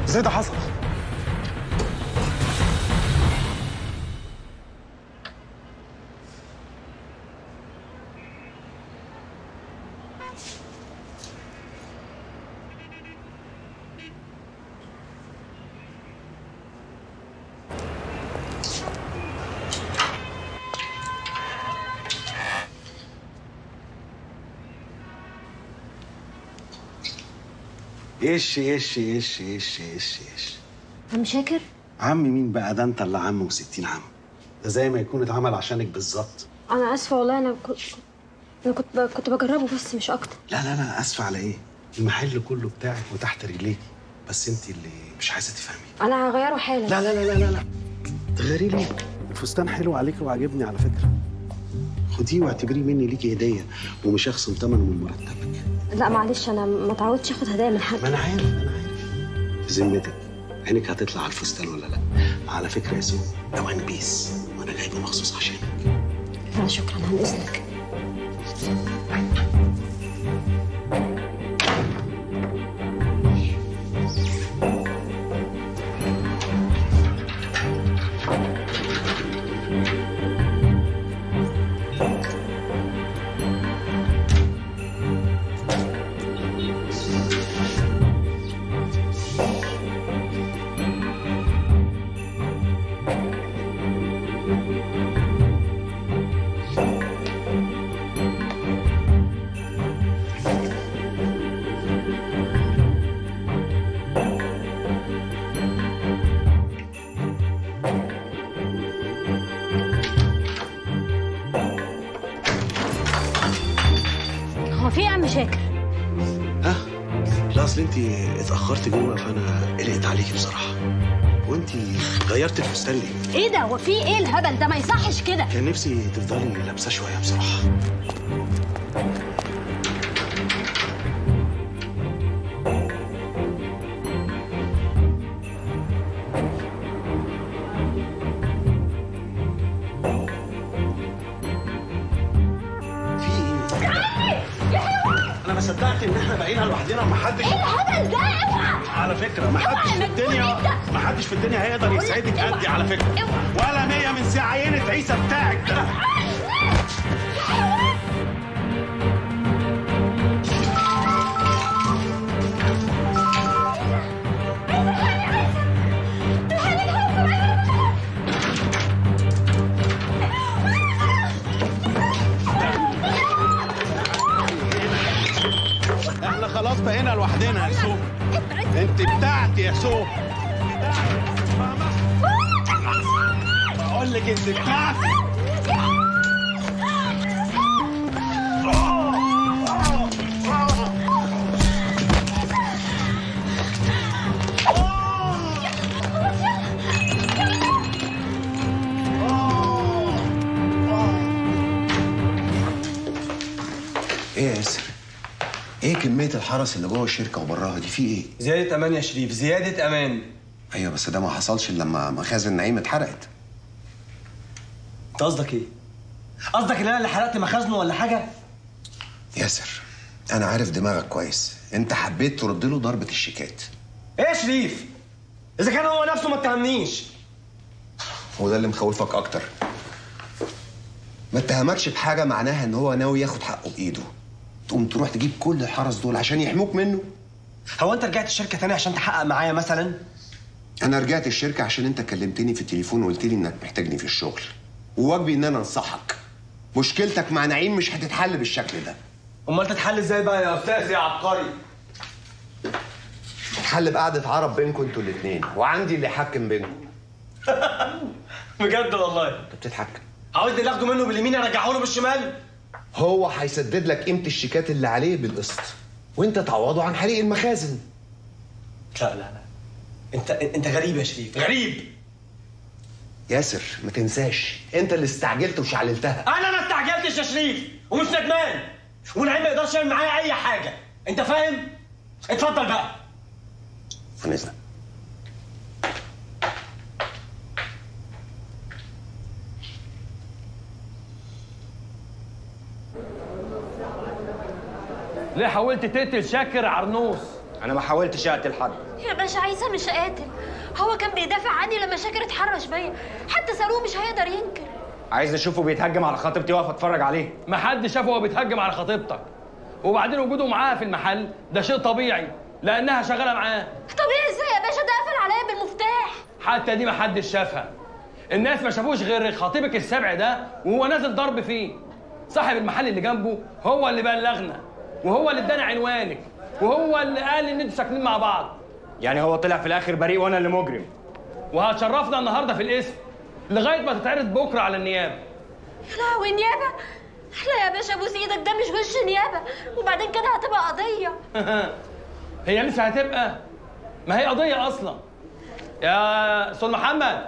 ازاي ده حصل؟ ايش ايش ايش ايش ايش ايش عم شاكر عم مين بقى ده انت اللي عم وستين عم ده زي ما يكون اتعمل عشانك بالظبط انا اسفه والله انا كنت انا كنت ب... كنت بجربه بس مش اكتر لا لا لا اسف على ايه المحل كله بتاعك وتحت رجليكي بس انت اللي مش عايزه تفهمي انا هغيره حالا لا لا لا لا لا لا تغيري ليه الفستان حلو عليك وعاجبني على فكره خديه واعتبريه مني ليكي هديه ومش هخصم ثمنه من مرتبك لا معلش انا ما اتعودتش اخد هدايا من حد ما انا عارف انا عارف في ذمتك عينك هتطلع على الفستان ولا لا على فكره يا سو ده وان بيس وانا جايبه مخصوص عشانك لا شكرا عن اذنك هو في ايه يا عم شاكر ها لا اصل انت اتاخرت جوه فانا قلقت عليكي بصراحه وانت غيرت الفستان ليه ايه ده هو في ايه الهبل ده ما يصحش كده كان نفسي تفضلي لابسه شويه بصراحه في ايه؟ انا ما صدقت ان احنا بقينا لوحدنا ومحدش ايه الهبل ده اوعى على فكرة ما حدش في الدنيا ما حدش في الدنيا هيقدر يسعدك قدي على فكرة ولا مية من ساعة عينة عيسى بتاعك ده احنا خلاص بقينا لوحدنا يا سو انت بتاعتي يا سو بقول لك انت بتاعتي ايه يا ياسر؟ ايه كمية الحرس اللي جوه الشركة وبراها دي في ايه؟ زيادة أمان يا شريف زيادة أمان ايوه بس ده ما حصلش الا لما مخازن نعيم اتحرقت أنت قصدك إيه؟ قصدك إن أنا اللي حرقت مخازنه ولا حاجة؟ ياسر انا عارف دماغك كويس انت حبيت ترد له ضربة الشيكات إيه يا شريف؟ إذا كان هو نفسه ما اتهمنيش هو ده اللي مخوفك اكتر ما اتهمكش بحاجة معناها ان هو ناوي ياخد حقه بايده تقوم تروح تجيب كل الحرس دول عشان يحموك منه هو أنت رجعت الشركة تاني عشان تحقق معايا مثلا؟ انا رجعت الشركة عشان انت كلمتني في التليفون وقلت لي انك محتاجني في الشغل وواجبي ان انا انصحك مشكلتك مع نعيم مش هتتحل بالشكل ده أمال تتحل إزاي بقى يا أستاذ يا عبقري؟ تتحل بقعدة عرب بينكم انتوا الاتنين وعندي اللي يحكم بينكم بجد والله انت بتضحك عاوز اللي اخده منه باليمين ارجعه له بالشمال هو هيسدد لك قيمة الشيكات اللي عليه بالقسط وانت تعوضه عن حريق المخازن لا لا لا انت انت غريب يا شريف غريب ياسر ما تنساش انت اللي استعجلت وشعللتها انا ما استعجلتش يا شريف ومش ندمان ونعيم ما يقدرش يعمل معايا اي حاجه انت فاهم اتفضل بقى عن اذنك ليه حاولت تقتل شاكر عرنوس انا ما حاولتش اقتل حد يا باشا عيسى مش قاتل هو كان بيدافع عني لما شاكر اتحرش بيا حتى صاروخ مش هيقدر ينكر عايز اشوفه بيتهجم على خطيبتي واقف اتفرج عليه ما حد شافه وهو بيتهجم على خطيبتك وبعدين وجوده معاها في المحل ده شيء طبيعي لانها شغاله معاه طبيعي ازاي يا باشا ده قفل عليا بالمفتاح حتى دي ما حدش شافها الناس ما شافوش غير خطيبك السبع ده وهو نازل ضرب فيه صاحب المحل اللي جنبه هو اللي بلغنا وهو اللي ادانا عنوانك وهو اللي قال ان انتوا ساكنين مع بعض يعني هو طلع في الاخر بريء وانا اللي مجرم وهتشرفنا النهارده في الاسم لغايه ما تتعرض بكره على النيابه يا لهوي نيابه لا يا باشا ابوس ايدك ده مش وش نيابه وبعدين كده هتبقى قضيه هي لسه هتبقى ما هي قضيه اصلا يا استاذ محمد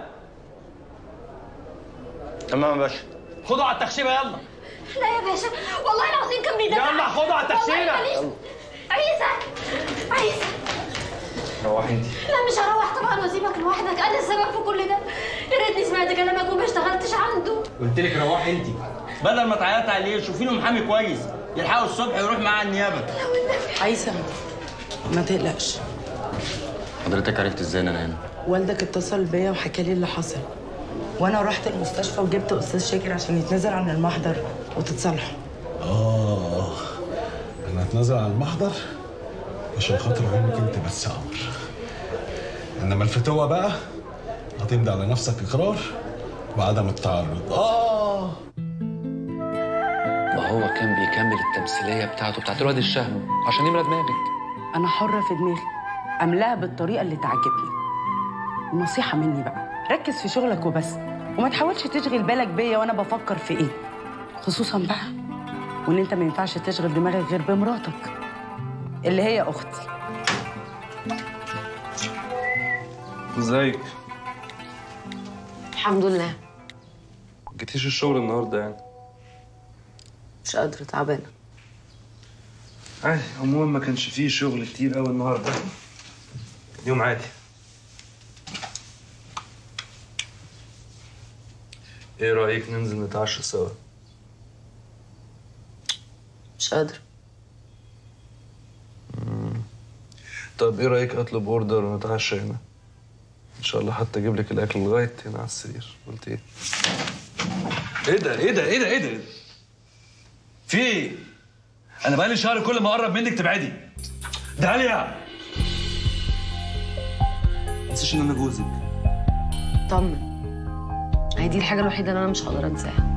تمام يا باشا خدوا على التخشيبه يلا لا يا باشا والله العظيم كان بيدافع يلا خدوا على التخشيبة. والله ماليش- عيسى عيسى روحي انت لا مش هروح طبعا واسيبك لوحدك انا السبب في كل ده يا ريتني سمعت كلامك وما اشتغلتش عنده قلت لك روحي انت بدل ما تعيطي عليه شوفي له محامي كويس يلحقه الصبح يروح معاه النيابه عايسة ما تقلقش حضرتك عرفت ازاي ان انا هنا؟ والدك اتصل بيا وحكى لي اللي حصل وانا رحت المستشفى وجبت استاذ شاكر عشان يتنازل عن المحضر وتتصالحوا آه أنا أتنازل عن المحضر عشان خاطر عينك أنت بس يا قمر إنما الفتوة بقى هتمضي على نفسك إقرار وعدم التعرض آه ما هو كان بيكمل التمثيليه بتاعته بتاعت الواد الشهم عشان يملى دماغك انا حرة في دماغي املاها بالطريقة اللي تعجبني نصيحة مني بقى ركز في شغلك وبس وما تحاولش تشغل بالك بيا وانا بفكر في ايه خصوصا بقى وان انت ما ينفعش تشغل دماغك غير بمراتك اللي هي اختي ازيك؟ الحمد لله جيتيش الشغل النهارده يعني مش قادرة تعبانة عادي عموما ما كانش فيه شغل كتير قوي النهارده يوم عادي ايه رأيك ننزل نتعشى سوا؟ مش قادرة طب ايه رأيك اطلب اوردر ونتعشى هنا؟ ان شاء الله حتى اجيب لك الاكل لغايه هنا على السرير قلت ايه؟ ايه ده ايه ده ايه ده ايه ده؟ إيه ده؟ في ايه؟ انا بقالي شهر كل ما اقرب منك تبعدي داليا ما تنسيش ان انا جوزك طمن هي دي الحاجة الوحيدة اللي أنا مش هقدر أنساها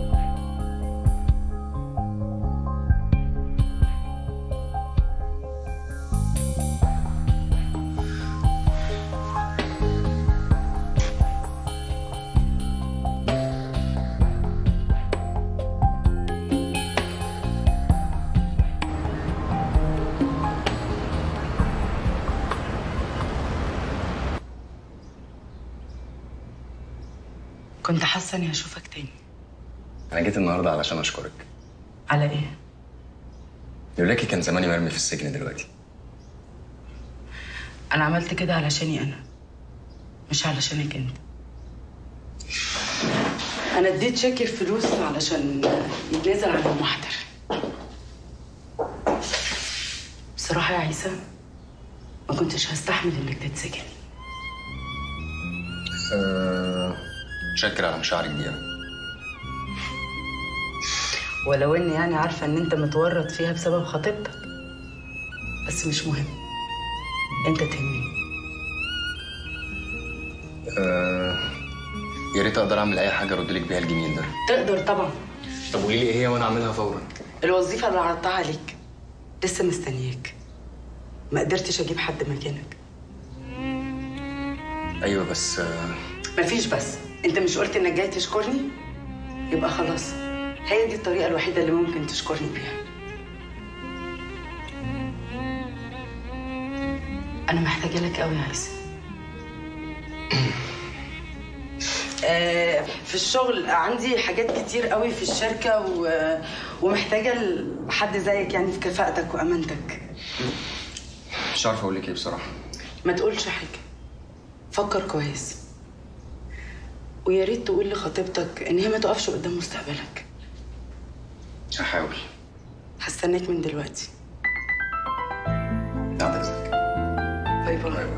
كنت حاسة اني هشوفك تاني انا جيت النهارده علشان اشكرك على ايه لولاكي كان زماني مرمي في السجن دلوقتي انا عملت كده علشاني انا مش علشانك انت انا اديت شاكر فلوس علشان يتنازل عن المحضر بصراحة يا عيسى ما كنتش هستحمل انك تتسجن أه... شكر على مشاعرك دي يعني. ولو اني يعني عارفة ان انت متورط فيها بسبب خطيبتك بس مش مهم انت تهمني أه... يا ريت اقدر اعمل اي حاجه ارد لك بيها الجميل ده تقدر طبعا طب قولي لي ايه هي وانا اعملها فورا الوظيفة اللي عرضتها عليك لسه مستنياك ما قدرتش اجيب حد مكانك ايوه بس أه... مفيش بس انت مش قلت انك جاي تشكرني يبقى خلاص هي دي الطريقة الوحيدة اللي ممكن تشكرني بيها أنا محتاجة لك قوي يا عايزة آه، في الشغل عندي حاجات كتير قوي في الشركة و... ومحتاجة حد زيك يعني في كفاءتك وأمانتك مش عارف اقول لك ايه بصراحه ما تقولش حاجة فكر كويس ويا ريت تقول لخطيبتك إن هي ما تقفش قدام مستقبلك هحاول هستناك من دلوقتي بعد اذنك باي باي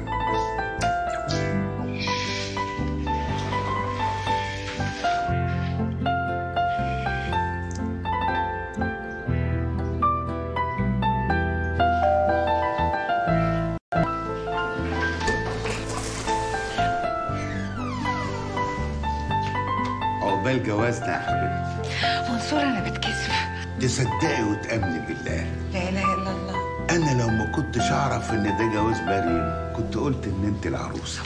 عقبال جوازنا يا حبيبتي منصور انا بتكسف تصدقي وتامني بالله لا اله الا الله انا لو ما كنتش اعرف ان ده جواز مريم كنت قلت ان انت العروسه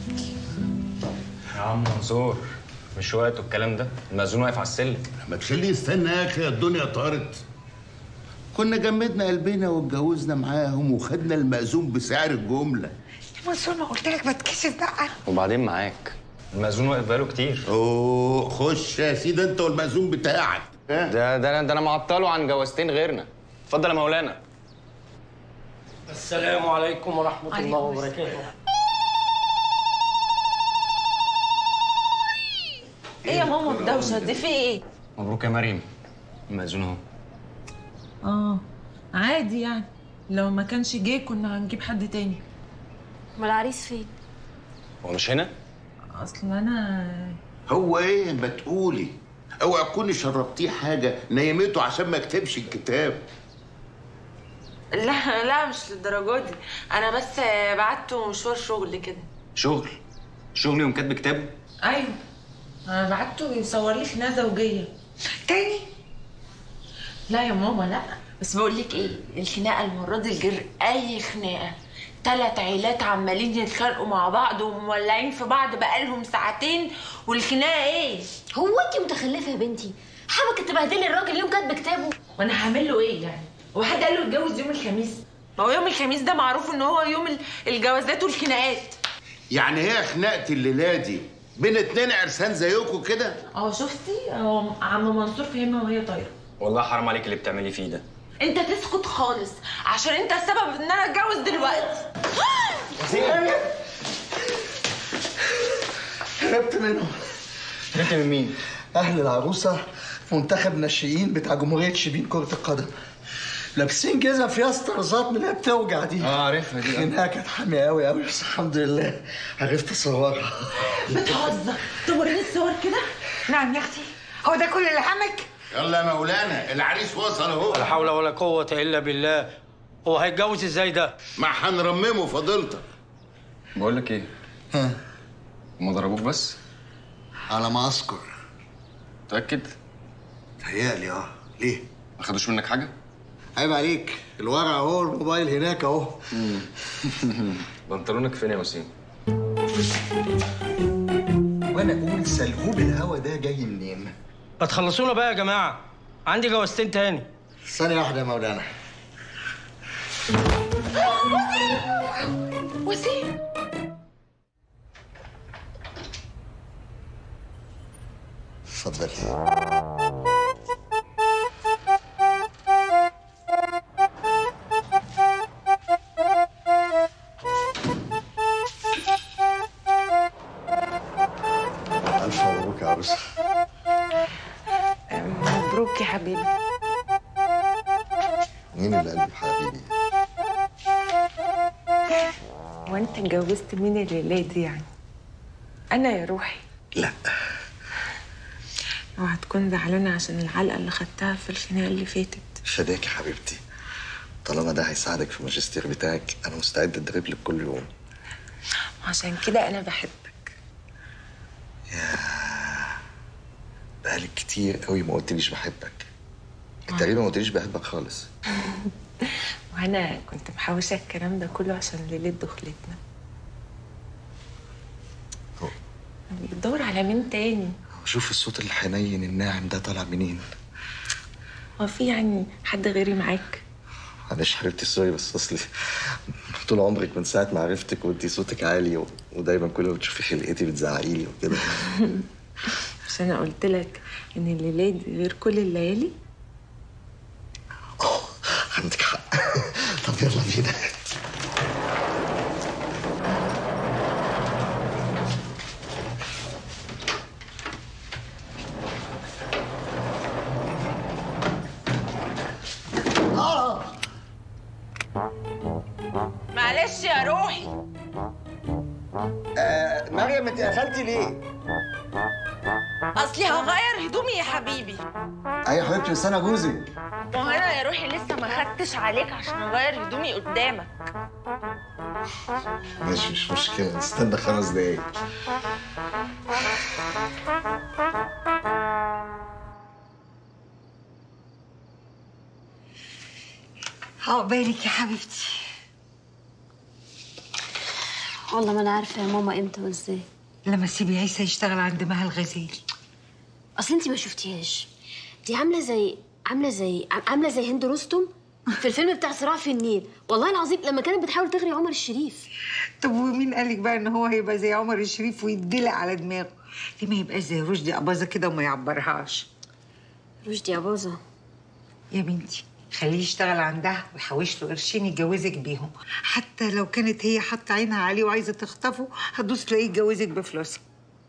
يا عم منصور مش وقته الكلام ده المأذون واقف على السلم ما تخليه يستنى يا اخي الدنيا طارت كنا جمدنا قلبنا واتجوزنا معاهم وخدنا المأذون بسعر الجمله يا منصور ما قلت لك بتكسف بقى وبعدين معاك المأذون واقف بقاله كتير اوه خش يا سيدي انت والمأذون بتاعك ده ده انا ده انا معطله عن جوازتين غيرنا اتفضل يا مولانا السلام عليكم ورحمة عليكم الله وبركاته ايه يا ماما الدوشه دي في ايه؟ مبروك يا مريم المأذون اهو اه عادي يعني لو ما كانش جه كنا هنجيب حد تاني ما العريس فين؟ هو مش هنا؟ اصل انا هو ايه ما تقولي اوعى تكوني شربتيه حاجه نيمته عشان ما يكتبش الكتاب لا لا مش للدرجه دي انا بس بعته مشوار شغل كده شغل شغل يوم كاتب كتابه ايوه انا بعته يصور لي خناقه زوجيه تاني لا يا ماما لا بس بقول لك ايه الخناقه المره دي غير اي خناقه تلات عيلات عمالين يتخانقوا مع بعض ومولعين في بعض بقالهم ساعتين والخناقه ايه هو انت متخلفه يا بنتي حابه تبهدلي الراجل يوم كاتب كتابه وانا هعمل له ايه يعني هو حد قال له يتجوز يوم الخميس ما هو يوم الخميس ده معروف ان هو يوم ال- الجوازات والخناقات يعني هي خناقه الليله دي بين اتنين عرسان زيكم كده اه شفتي هو عم منصور فهمها وهي طايره والله حرام عليك اللي بتعملي فيه ده انت تسكت خالص عشان انت السبب ان انا اتجوز دلوقتي هربت منهم هربت من مين؟ أهل العروسة منتخب ناشئين بتاع جمهورية شبين كرة القدم لابسين جزم فيها استرزات من اللي هي بتوجع دي اه عارفها دي خناقة كانت حامية أوي أوي بس الحمد لله عرفت أصورها بتهزر توريني الصور كده نعم يا اختي هو ده كل اللي همك يلا يا مولانا العريس وصل اهو لا حول ولا قوة إلا بالله هو هيتجوز ازاي ده؟ ما هنرممه فضيلتك بقول لك ايه؟ ها هم ضربوك بس؟ على ما أذكر متأكد؟ تهيألي أه ليه؟ ما خدوش منك حاجة؟ عيب عليك الورق أهو الموبايل هناك أهو بنطلونك فين يا وسيم؟ وأنا أقول سلهوب الهوا ده جاي منين؟ ما تخلصونا بقى يا جماعة عندي جوازتين تاني ثانية واحدة يا مولانا وسيم اتفضلي ألف مبروك يا عروسة مبروك يا حبيبي مين اللي قلبي حبيبي؟ وانت اتجوزت مين الليله دي يعني انا يا روحي لا اوعى تكون زعلانه عشان العلقه اللي خدتها في الخناقه اللي فاتت فداك يا حبيبتي طالما ده هيساعدك في الماجستير بتاعك أنا مستعد أدرب لك كل يوم عشان كده انا بحبك بقالك كتير قوي ما قلتليش بحبك انت تقريبا ما قلتليش بحبك خالص وانا كنت محوشه الكلام ده كله عشان ليله دخلتنا بتدور على مين تاني شوف الصوت الحنين الناعم ده طالع منين هو في يعني حد غيري معاك معلش حبيبتي سوري بس اصلي طول عمرك من ساعه ما عرفتك وانتي صوتك عالي و... ودايما كل ما بتشوفي خلقتي بتزعقي لي وكده مش انا قلت لك ان الليله دي غير كل الليالي عندك حق طب يلا بينا اه معلش يا روحي آه مريم انت قفلتي ليه؟ اصلي هغير هدومي يا حبيبي ايوه يا حبيبتي بس انا جوزي ما هو انا يا روحي لسه ما خدتش عليك عشان اغير هدومي قدامك ماشي مش مشكلة استنى خمس دقايق عقبالك يا حبيبتي والله ما انا عارفه يا ماما امتى وازاي لما تسيبي عيسى يشتغل عند مها الغزالي اصل انت ما شفتيهاش دي عامله زي عامله زي عامله زي هند رستم في الفيلم بتاع صراع في النيل والله العظيم لما كانت بتحاول تغري عمر الشريف طب ومين قالك بقى ان هو هيبقى زي عمر الشريف ويدلق على دماغه ليه ما يبقاش زي رشدي اباظه كده وما يعبرهاش رشدي اباظه يا بنتي خليه يشتغل عندها ويحوش له قرشين يتجوزك بيهم حتى لو كانت هي حاطه عينها عليه وعايزه تخطفه هتدوس تلاقيه يتجوزك بفلوسها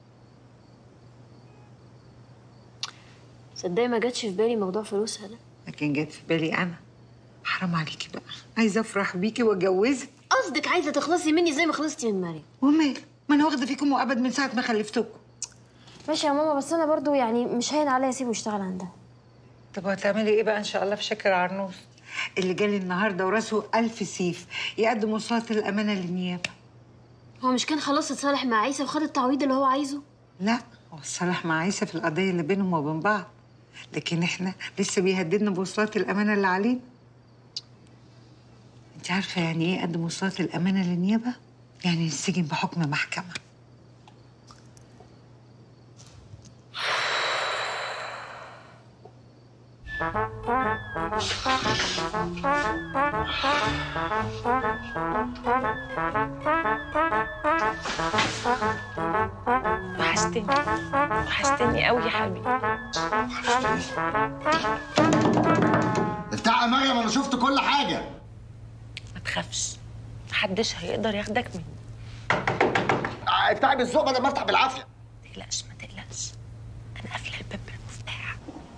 صدقني ما جاتش في بالي موضوع فلوسها ده لكن جت في بالي انا حرام عليكي بقى عايزه افرح بيكي واتجوزك قصدك عايزه تخلصي مني زي ما خلصتي من مريم ومال ما انا واخده فيكم وابد من ساعه ما خلفتكم ماشي يا ماما بس انا برضو يعني مش هين عليا اسيبه يشتغل عندها طب هتعملي ايه بقى ان شاء الله في شكر عرنوس اللي جالي النهارده وراسه ألف سيف يقدم وصلات الامانه للنيابه هو مش كان خلاص اتصالح مع عيسى وخد التعويض اللي هو عايزه لا هو اتصالح مع عيسى في القضيه اللي بينهم وبين بعض لكن احنا لسه بيهددنا بوصلات الامانه اللي علينا انت عارفه يعني ايه يقدم وصلات الامانه للنيابه يعني ينسجن بحكم محكمه وحشتني وحشتني قوي يا حبيبي افتح يا مريم انا شفت كل حاجه ما تخافش محدش هيقدر ياخدك مني آه، افتحي بالذوق بدل ما افتح بالعافيه ما تقلقش ما تقلقش انا قافله الباب بالمفتاح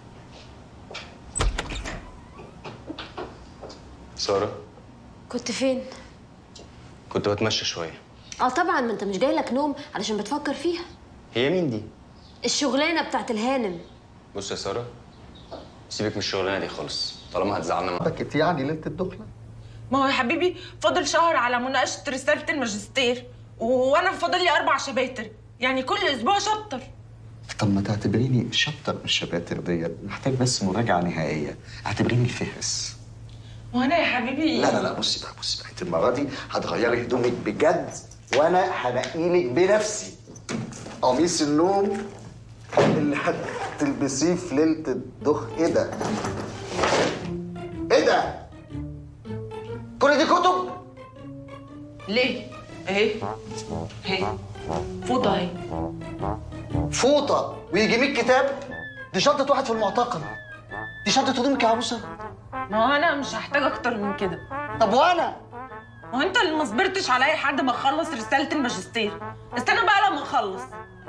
سارة كنت فين كنت بتمشى شوية اه طبعا ما انت مش جاي لك نوم علشان بتفكر فيها هي مين دي؟ الشغلانه بتاعت الهانم بص يا سارة سيبك من الشغلانة دي خالص طالما هتزعلنا معاك بكت يعني ليله الدخله ما هو يا حبيبي فاضل شهر على مناقشه رساله الماجستير وانا فاضل لي اربع شباتر يعني كل اسبوع شابتر طب ما تعتبريني شابتر من الشباتر ديت محتاج بس مراجعة نهائية اعتبريني الفهرس وانا يا حبيبي لا لا لا بصي بقى بصي بقى انت المرة دي هتغيري هدومك بجد وانا هنقيلك بنفسي قميص النوم اللي هتلبسيه في ليلة الدخ ايه ده؟ ايه ده؟ كل دي كتب؟ ليه اهي اهي فوضى اهي فوطة ويجي 100 كتاب؟ دي شنطة واحد في المعتقل دي شنطة هدومك يا عروسة ما هو انا مش هحتاج اكتر من كده طب وانا ما هو انت اللي ما صبرتش عليا لحد ما اخلص رساله الماجستير استنى بقى لما اخلص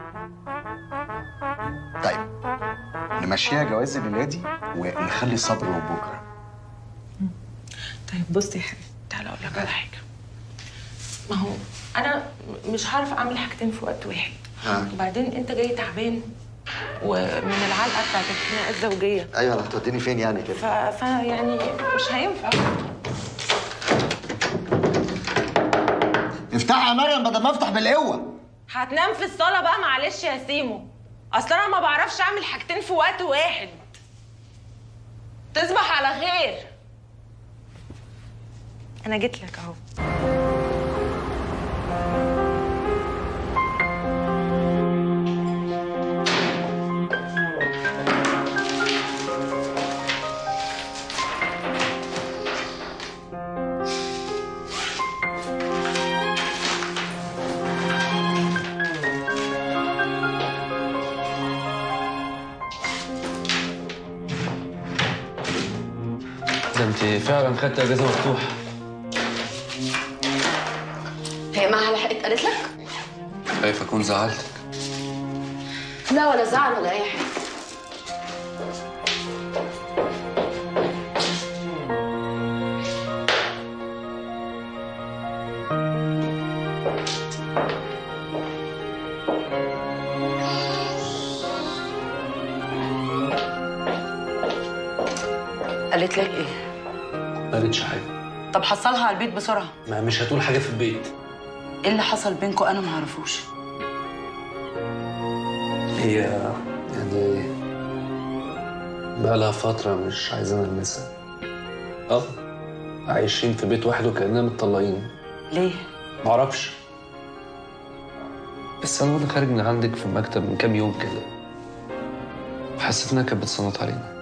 طيب نمشيها جواز الليلة دي ونخلي الصبر لبكرة طيب بصي يا حبيبي تعالى اقول لك على حاجه ما هو انا م- مش هعرف اعمل حاجتين في وقت واحد ها وبعدين انت جاي تعبان ومن العلقه بتاعت الخناقه الزوجيه ايوه لا هتوديني فين يعني كده ف... فيعني مش هينفع افتحها يا مريم بدل ما افتح بالقوه هتنام في الصاله بقى معلش يا سيمو اصل انا ما بعرفش اعمل حاجتين في وقت واحد تصبح على خير انا جيت لك اهو ده انت فعلا خدت اجازة مفتوحة هي معاها لحقت قالت لك خايف اكون زعلتك لا ولا زعل ولا اي حاجه قالت لك ايه ما قالتش حاجه طب حصلها على البيت بسرعه ما مش هتقول حاجه في البيت ايه اللي حصل بينكم انا ما اعرفوش هي يعني بقى لها فتره مش عايزين نلمسها اه عايشين في بيت واحد وكاننا متطلقين ليه معرفش بس انا وانا خارج من عندك في المكتب من كام يوم كده حسيت انها كانت بتصنط علينا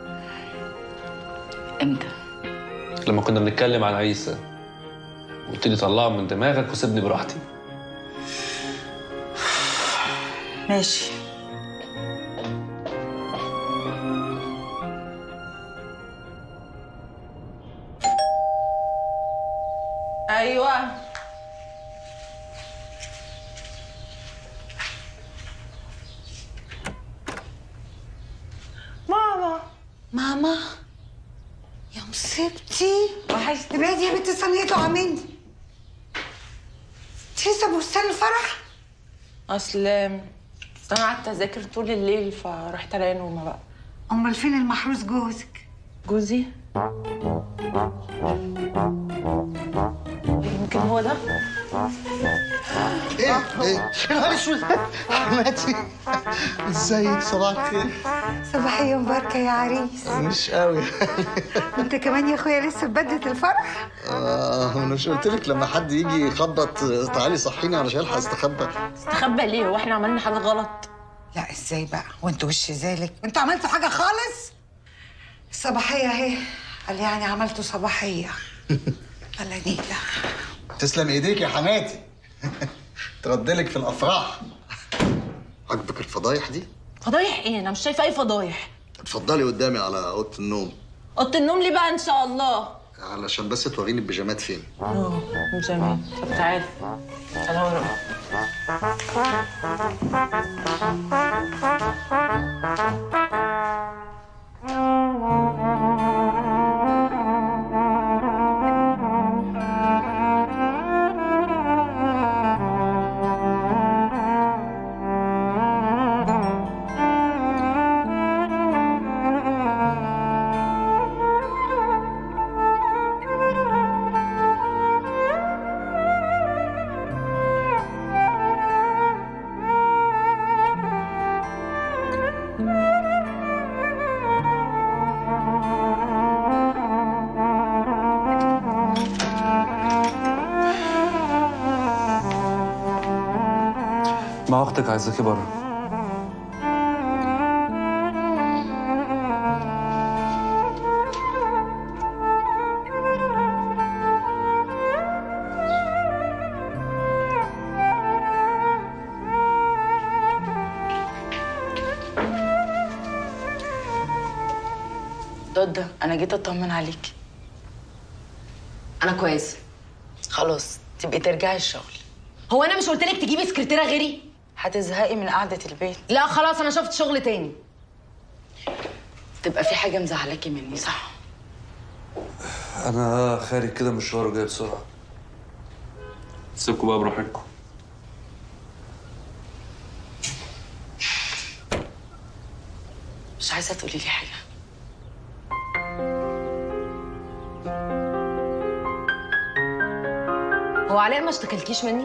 امتى لما كنا بنتكلم عن عيسى قلت لي طلعه من دماغك وسيبني براحتي ماشي ايوه ماما ماما يا مصيبتي وحشتي ابعدي يا بنتي صينيته عني انت لسه بستان الفرح اصل انا قعدت اذاكر طول الليل فرحت الاقي نومه بقى امال فين المحروس جوزك جوزي يمكن هو ده ايه ايه يا نهار اسود حماتي ازيك صباح الخير صباحية مباركة يا عريس مش قوي انت كمان يا اخويا لسه ببدلة الفرح اه انا مش قلت لك لما حد يجي يخبط تعالي صحيني علشان الحق استخبى استخبى ليه هو احنا عملنا حاجه غلط لا ازاي بقى وانت وش ذلك انتوا عملتوا حاجة خالص الصباحية اهي قال يعني عملتوا صباحية الله نيلة تسلم ايديك يا حماتي تردلك في الافراح عجبك الفضايح دي فضايح ايه انا مش شايفه اي فضايح اتفضلي قدامي على اوضه النوم اوضه النوم ليه بقى ان شاء الله علشان بس توريني البيجامات فين اه جميل طب تعالى تعالى ورا مع اختك عايزاكي بره ضد انا جيت اطمن عليكي انا كويسه خلاص تبقي ترجعي الشغل هو انا مش قلت لك تجيبي سكرتيره غيري هتزهقي من قعده البيت لا خلاص انا شفت شغل تاني تبقى في حاجه مزعلاكي مني صح انا خارج كده مشوار وجاي بسرعه سيبكوا بقى براحتكم مش عايزه تقولي لي حاجه هو علاء ما اشتكلكيش مني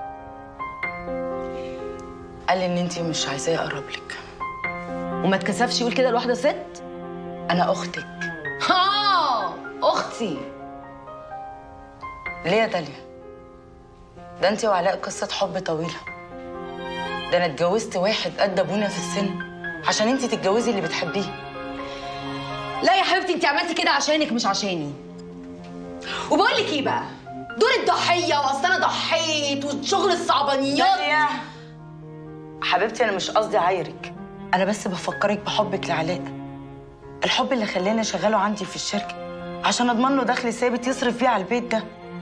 قال لي ان انتي مش عايزاه اقرب لك وما اتكسفش يقول كده لواحده ست انا اختك ها اختي ليه يا داليا ده انتي وعلاء قصه حب طويله ده انا اتجوزت واحد قد ابونا في السن عشان انتي تتجوزي اللي بتحبيه لا يا حبيبتي انت عملتي كده عشانك مش عشاني وبقول لك ايه بقى دور الضحيه واصل انا ضحيت وشغل الصعبانيات حبيبتي انا مش قصدي عايرك انا بس بفكرك بحبك لعلاء الحب اللي خلاني اشغله عندي في الشركه عشان اضمن له دخل ثابت يصرف بيه على البيت ده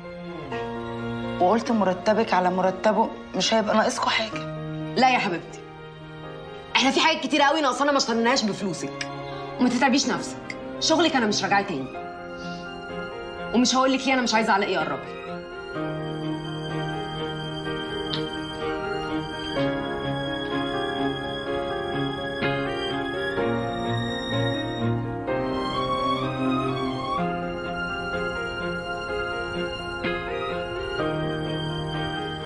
وقلت مرتبك على مرتبه مش هيبقى ناقصكوا حاجه لا يا حبيبتي احنا في حاجات كتير قوي ناقصانا ما اشتريناهاش بفلوسك وما تتعبيش نفسك شغلك انا مش راجعه تاني ومش هقول لك ليه انا مش عايزه علاء يقرب لي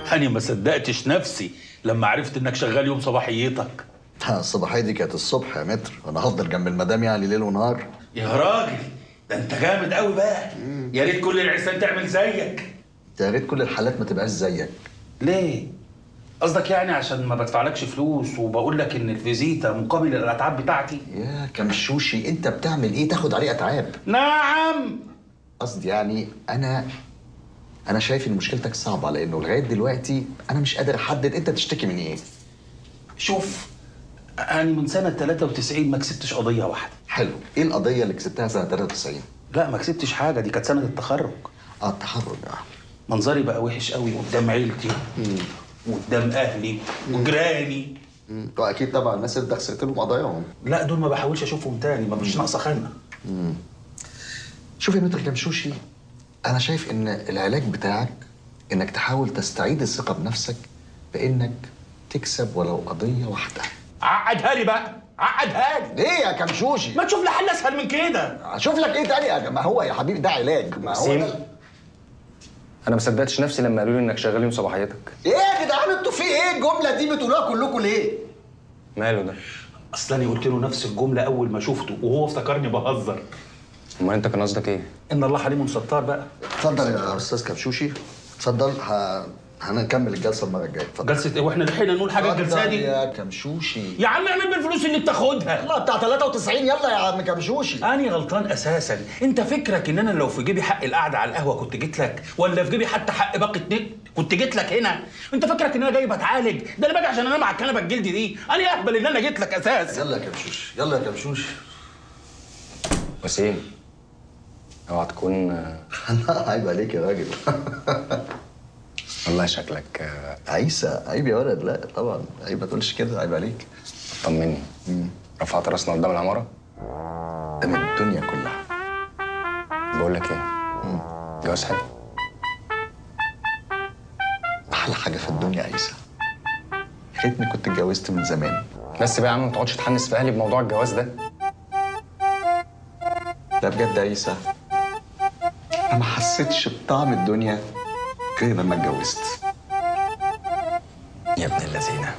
انا ما صدقتش نفسي لما عرفت انك شغال يوم صباحيتك الصباحيه دي كانت الصبح يا متر انا هفضل جنب المدام يعني ليل ونهار يا راجل ده انت جامد قوي بقى يا ريت كل العرسان تعمل زيك يا ريت كل الحالات ما تبقاش زيك ليه قصدك يعني عشان ما بدفعلكش فلوس وبقول لك ان الفيزيتا مقابل الاتعاب بتاعتي يا كمشوشي انت بتعمل ايه تاخد عليه اتعاب نعم قصدي يعني انا انا شايف ان مشكلتك صعبه لانه لغايه دلوقتي انا مش قادر احدد انت بتشتكي من ايه شوف انا من سنه 93 ما كسبتش قضيه واحده حلو ايه القضيه اللي كسبتها سنه 93 لا ما كسبتش حاجه دي كانت سنه التخرج اه التخرج اه منظري بقى وحش قوي قدام عيلتي وقدام اهلي وجيراني واكيد طبعا الناس اللي انت خسرت لهم قضاياهم لا دول ما بحاولش اشوفهم تاني ما مش ناقصه خانه مم. شوف يا متر كمشوشي انا شايف ان العلاج بتاعك انك تحاول تستعيد الثقه بنفسك بانك تكسب ولو قضيه واحده عقدها لي بقى عقدها لي ليه يا كمشوشي ما تشوف لي حل اسهل من كده اشوف لك ايه تاني يا ما هو يا حبيبي ده علاج ما هو سيم. ده انا ما صدقتش نفسي لما قالوا لي انك شغال يوم صباحيتك ايه يا جدعان انتوا في ايه الجمله دي بتقولوها كلكم ليه ماله ده اصل انا قلت له نفس الجمله اول ما شفته وهو افتكرني بهزر امال انت كان قصدك ايه ان الله حليم ستار بقى اتفضل يا استاذ كبشوشي اتفضل ه... هنكمل الجلسه المره الجايه اتفضل جلسه ايه واحنا لحقنا نقول حاجه الجلسه اتفضل دي يا كمشوشي يا عم اعمل بالفلوس اللي بتاخدها يلا بتاع 93 يلا يا عم كمشوشي انا غلطان اساسا انت فكرك ان انا لو في جيبي حق القعده على القهوه كنت جيت لك ولا في جيبي حتى حق باقه نت كنت جيت لك هنا انت فكرك ان انا جاي بتعالج ده انا باجي عشان انام على الكنبه الجلدي دي انا اهبل ان انا جيت لك اساسا يلا يا كبشوشي يلا يا كبشوشي وسيم اوعى تكون لا عيب عليك يا راجل والله شكلك آه، عيسى عيب يا ولد لا طبعا عيب ما تقولش كده عيب عليك طمني رفعت راسنا قدام العماره ده من الدنيا كلها بقول لك ايه جواز حلو احلى حاجه في الدنيا عيسى يا ريتني كنت اتجوزت من زمان بس بقى يا عم ما تقعدش تحنس في اهلي بموضوع الجواز ده لا بجد يا عيسى انا ما حسيتش بطعم الدنيا غير لما اتجوزت يا ابن اللذينه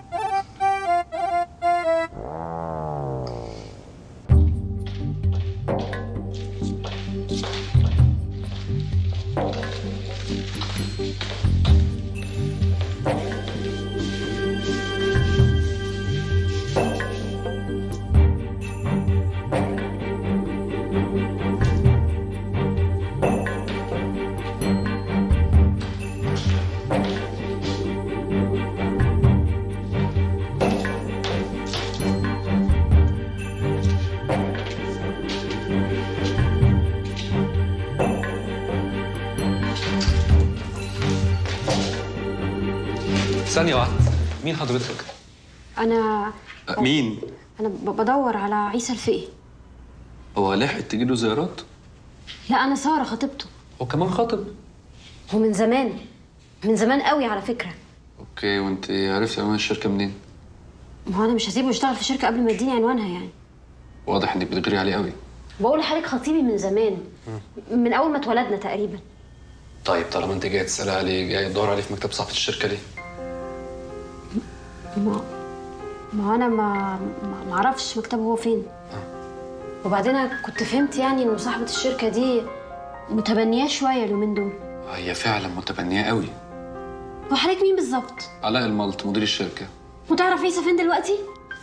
ثانية واحدة مين حضرتك؟ انا مين؟ انا ب- بدور على عيسى الفقي هو لحقت تجيله زيارات؟ لا انا ساره خطيبته هو كمان خاطب؟ هو من زمان من زمان قوي على فكره اوكي وانت عرفتي عنوان الشركة منين؟ ما هو انا مش هسيبه يشتغل في شركه قبل ما يديني عنوانها يعني واضح انك بتغيري عليه قوي بقول لحضرتك خطيبي من زمان من اول ما اتولدنا تقريبا طيب طالما انت جاي تسألي عليه جاي تدور عليه في مكتب صاحبة الشركة ليه؟ ما ما انا ما ما ما اعرفش مكتبه هو فين وبعدين أنا كنت فهمت يعني انه صاحبه الشركه دي متبنياه شويه اليومين دول هي فعلا متبنية قوي وحضرتك مين بالظبط علاء الملط مدير الشركة وتعرف عيسى فين دلوقتي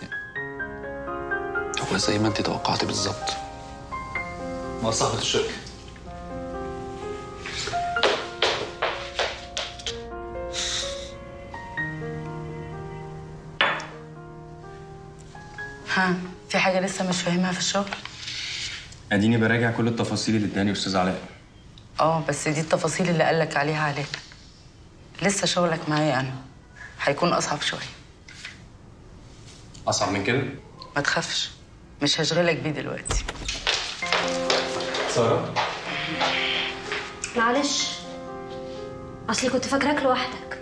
هو زي ما انت توقعتي بالظبط ما صاحبة الشركة ها في حاجه لسه مش فاهمها في الشغل اديني براجع كل التفاصيل اللي اداني استاذ علاء اه بس دي التفاصيل اللي قالك عليها علاء لسه شغلك معايا انا هيكون اصعب شويه اصعب من كده ما تخافش مش هشغلك بيه دلوقتي ساره معلش اصلي كنت فاكراك لوحدك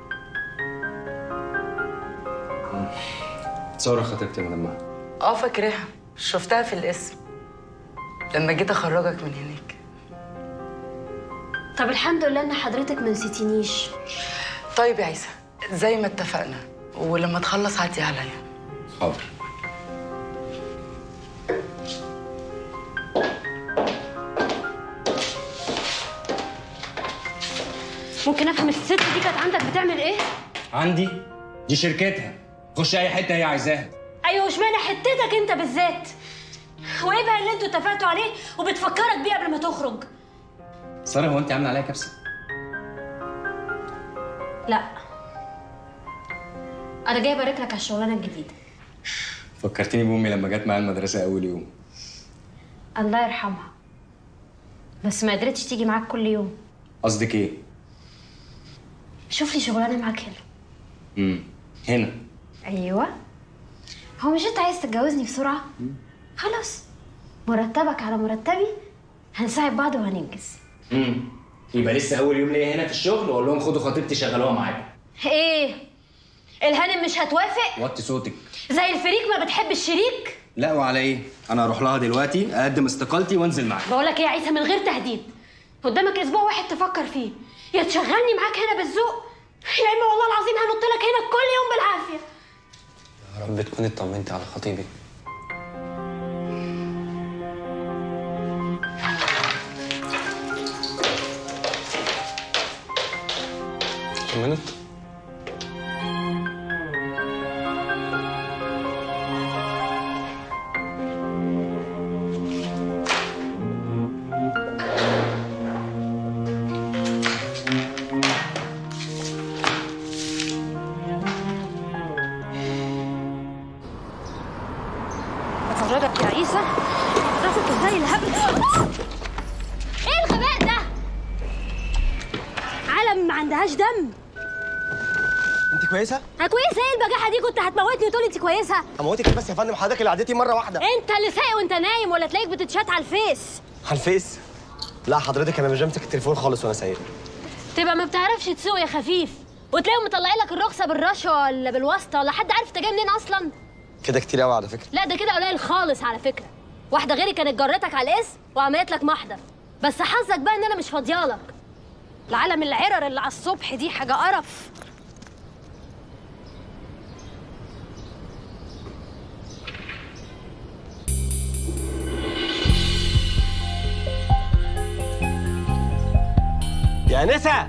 ساره خطيبتي يا مدام مها. اه فاكراها شفتها في الاسم لما جيت اخرجك من هناك طب الحمد لله ان حضرتك ما نسيتينيش طيب يا عيسى زي ما اتفقنا ولما تخلص عدي عليا حاضر ممكن افهم الست دي كانت عندك بتعمل ايه عندي دي شركتها خش اي حته هي عايزاها ايوه اشمعنى حتتك انت بالذات وايه بقى اللي انتوا اتفقتوا عليه وبتفكرك بيه قبل ما تخرج ساره هو انت عامله عليا كبسه لا انا جاي ابارك لك على الشغلانه الجديده فكرتني بامي لما جت معايا المدرسه اول يوم الله يرحمها بس ما قدرتش تيجي معاك كل يوم قصدك ايه شوف لي شغلانه معاك هنا امم هنا ايوه هو مش انت عايز تتجوزني بسرعه خلاص مرتبك على مرتبي هنساعد بعض وهننجز امم يبقى لسه اول يوم ليا هنا في الشغل واقول لهم خدوا خطيبتي شغلوها معايا ايه الهانم مش هتوافق وطي صوتك زي الفريق ما بتحب الشريك لا وعلى ايه انا اروح لها دلوقتي اقدم استقالتي وانزل معاها بقول لك ايه يا عيسى من غير تهديد قدامك اسبوع واحد تفكر فيه يا تشغلني معاك هنا بالذوق يا اما والله العظيم هنط لك هنا كل يوم بالعافيه يا رب تكوني اطمنتي على خطيبك طمنت افرجك يا عيسى راسك ازاي الهبل ايه الغباء ده عالم ما عندهاش دم انت كويسه؟ ها كويسه ايه البجاحه دي كنت هتموتني وتقولي انت كويسه اموتك بس يا فندم حضرتك اللي عديتي مره واحده انت اللي سايق وانت نايم ولا تلاقيك بتتشات على الفيس على الفيس لا حضرتك انا مش بمسك التليفون خالص وانا سايق تبقى ما بتعرفش تسوق يا خفيف وتلاقيهم مطلعين لك الرخصه بالرشوه ولا بالواسطه ولا حد عارف انت جاي منين اصلا كده كتير قوي على فكره لا ده كده قليل خالص على فكره واحده غيري كانت جرتك على الاسم وعملت لك محضر بس حظك بقى ان انا مش فاضيالك العالم العرر اللي على الصبح دي حاجه قرف يا نسا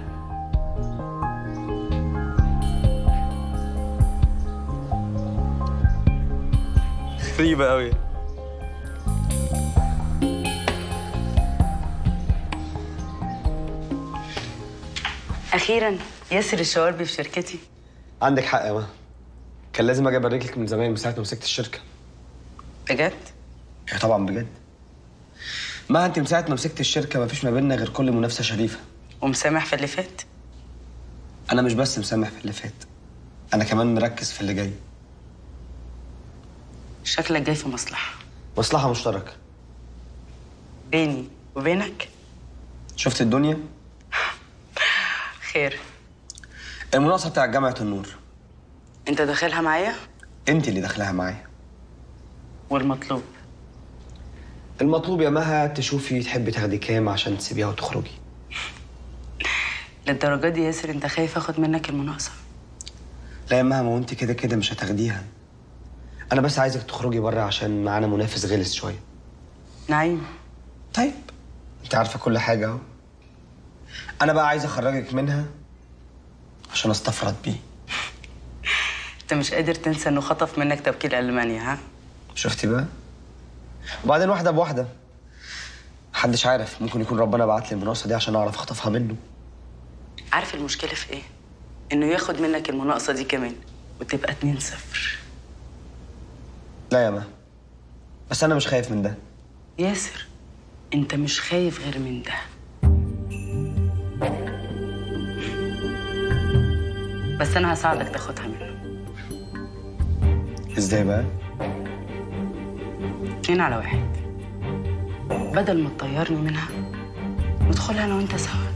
غريبة قوي اخيرا ياسر الشواربي في شركتي عندك حق يا ما كان لازم اجي ابارك لك من زمان من ساعة ما مسكت الشركة بجد يا طبعا بجد ما انت من ساعة ما مسكت الشركة ما فيش ما بيننا غير كل منافسة شريفة ومسامح في اللي فات انا مش بس مسامح في اللي فات انا كمان مركز في اللي جاي شكلك جاي في مصلحه مصلحة مشتركة بيني وبينك شفت الدنيا خير المناقصة بتاع جامعة النور انت داخلها معايا انت اللي داخلها معايا والمطلوب المطلوب يا مها تشوفي تحبي تاخدي كام عشان تسيبيها وتخرجي للدرجه دي ياسر انت خايف اخد منك المناقصه لا يا مها ما هو انت كده كده مش هتاخديها انا بس عايزك تخرجي بره عشان معانا منافس غلس شويه نعيم طيب انت عارفه كل حاجه اهو انا بقى عايز اخرجك منها عشان استفرد بيه انت مش قادر تنسى انه خطف منك توكيل المانيا ها شفتي بقى وبعدين واحده بواحده محدش عارف ممكن يكون ربنا بعت لي المناقصه دي عشان اعرف اخطفها منه عارف المشكله في ايه انه ياخد منك المناقصه دي كمان وتبقى 2 صفر لا يا مها بس انا مش خايف من ده ياسر انت مش خايف غير من ده بس انا هساعدك تاخدها منه ازاي بقى اتنين على واحد بدل ما تطيرني منها ندخلها انا وانت سوا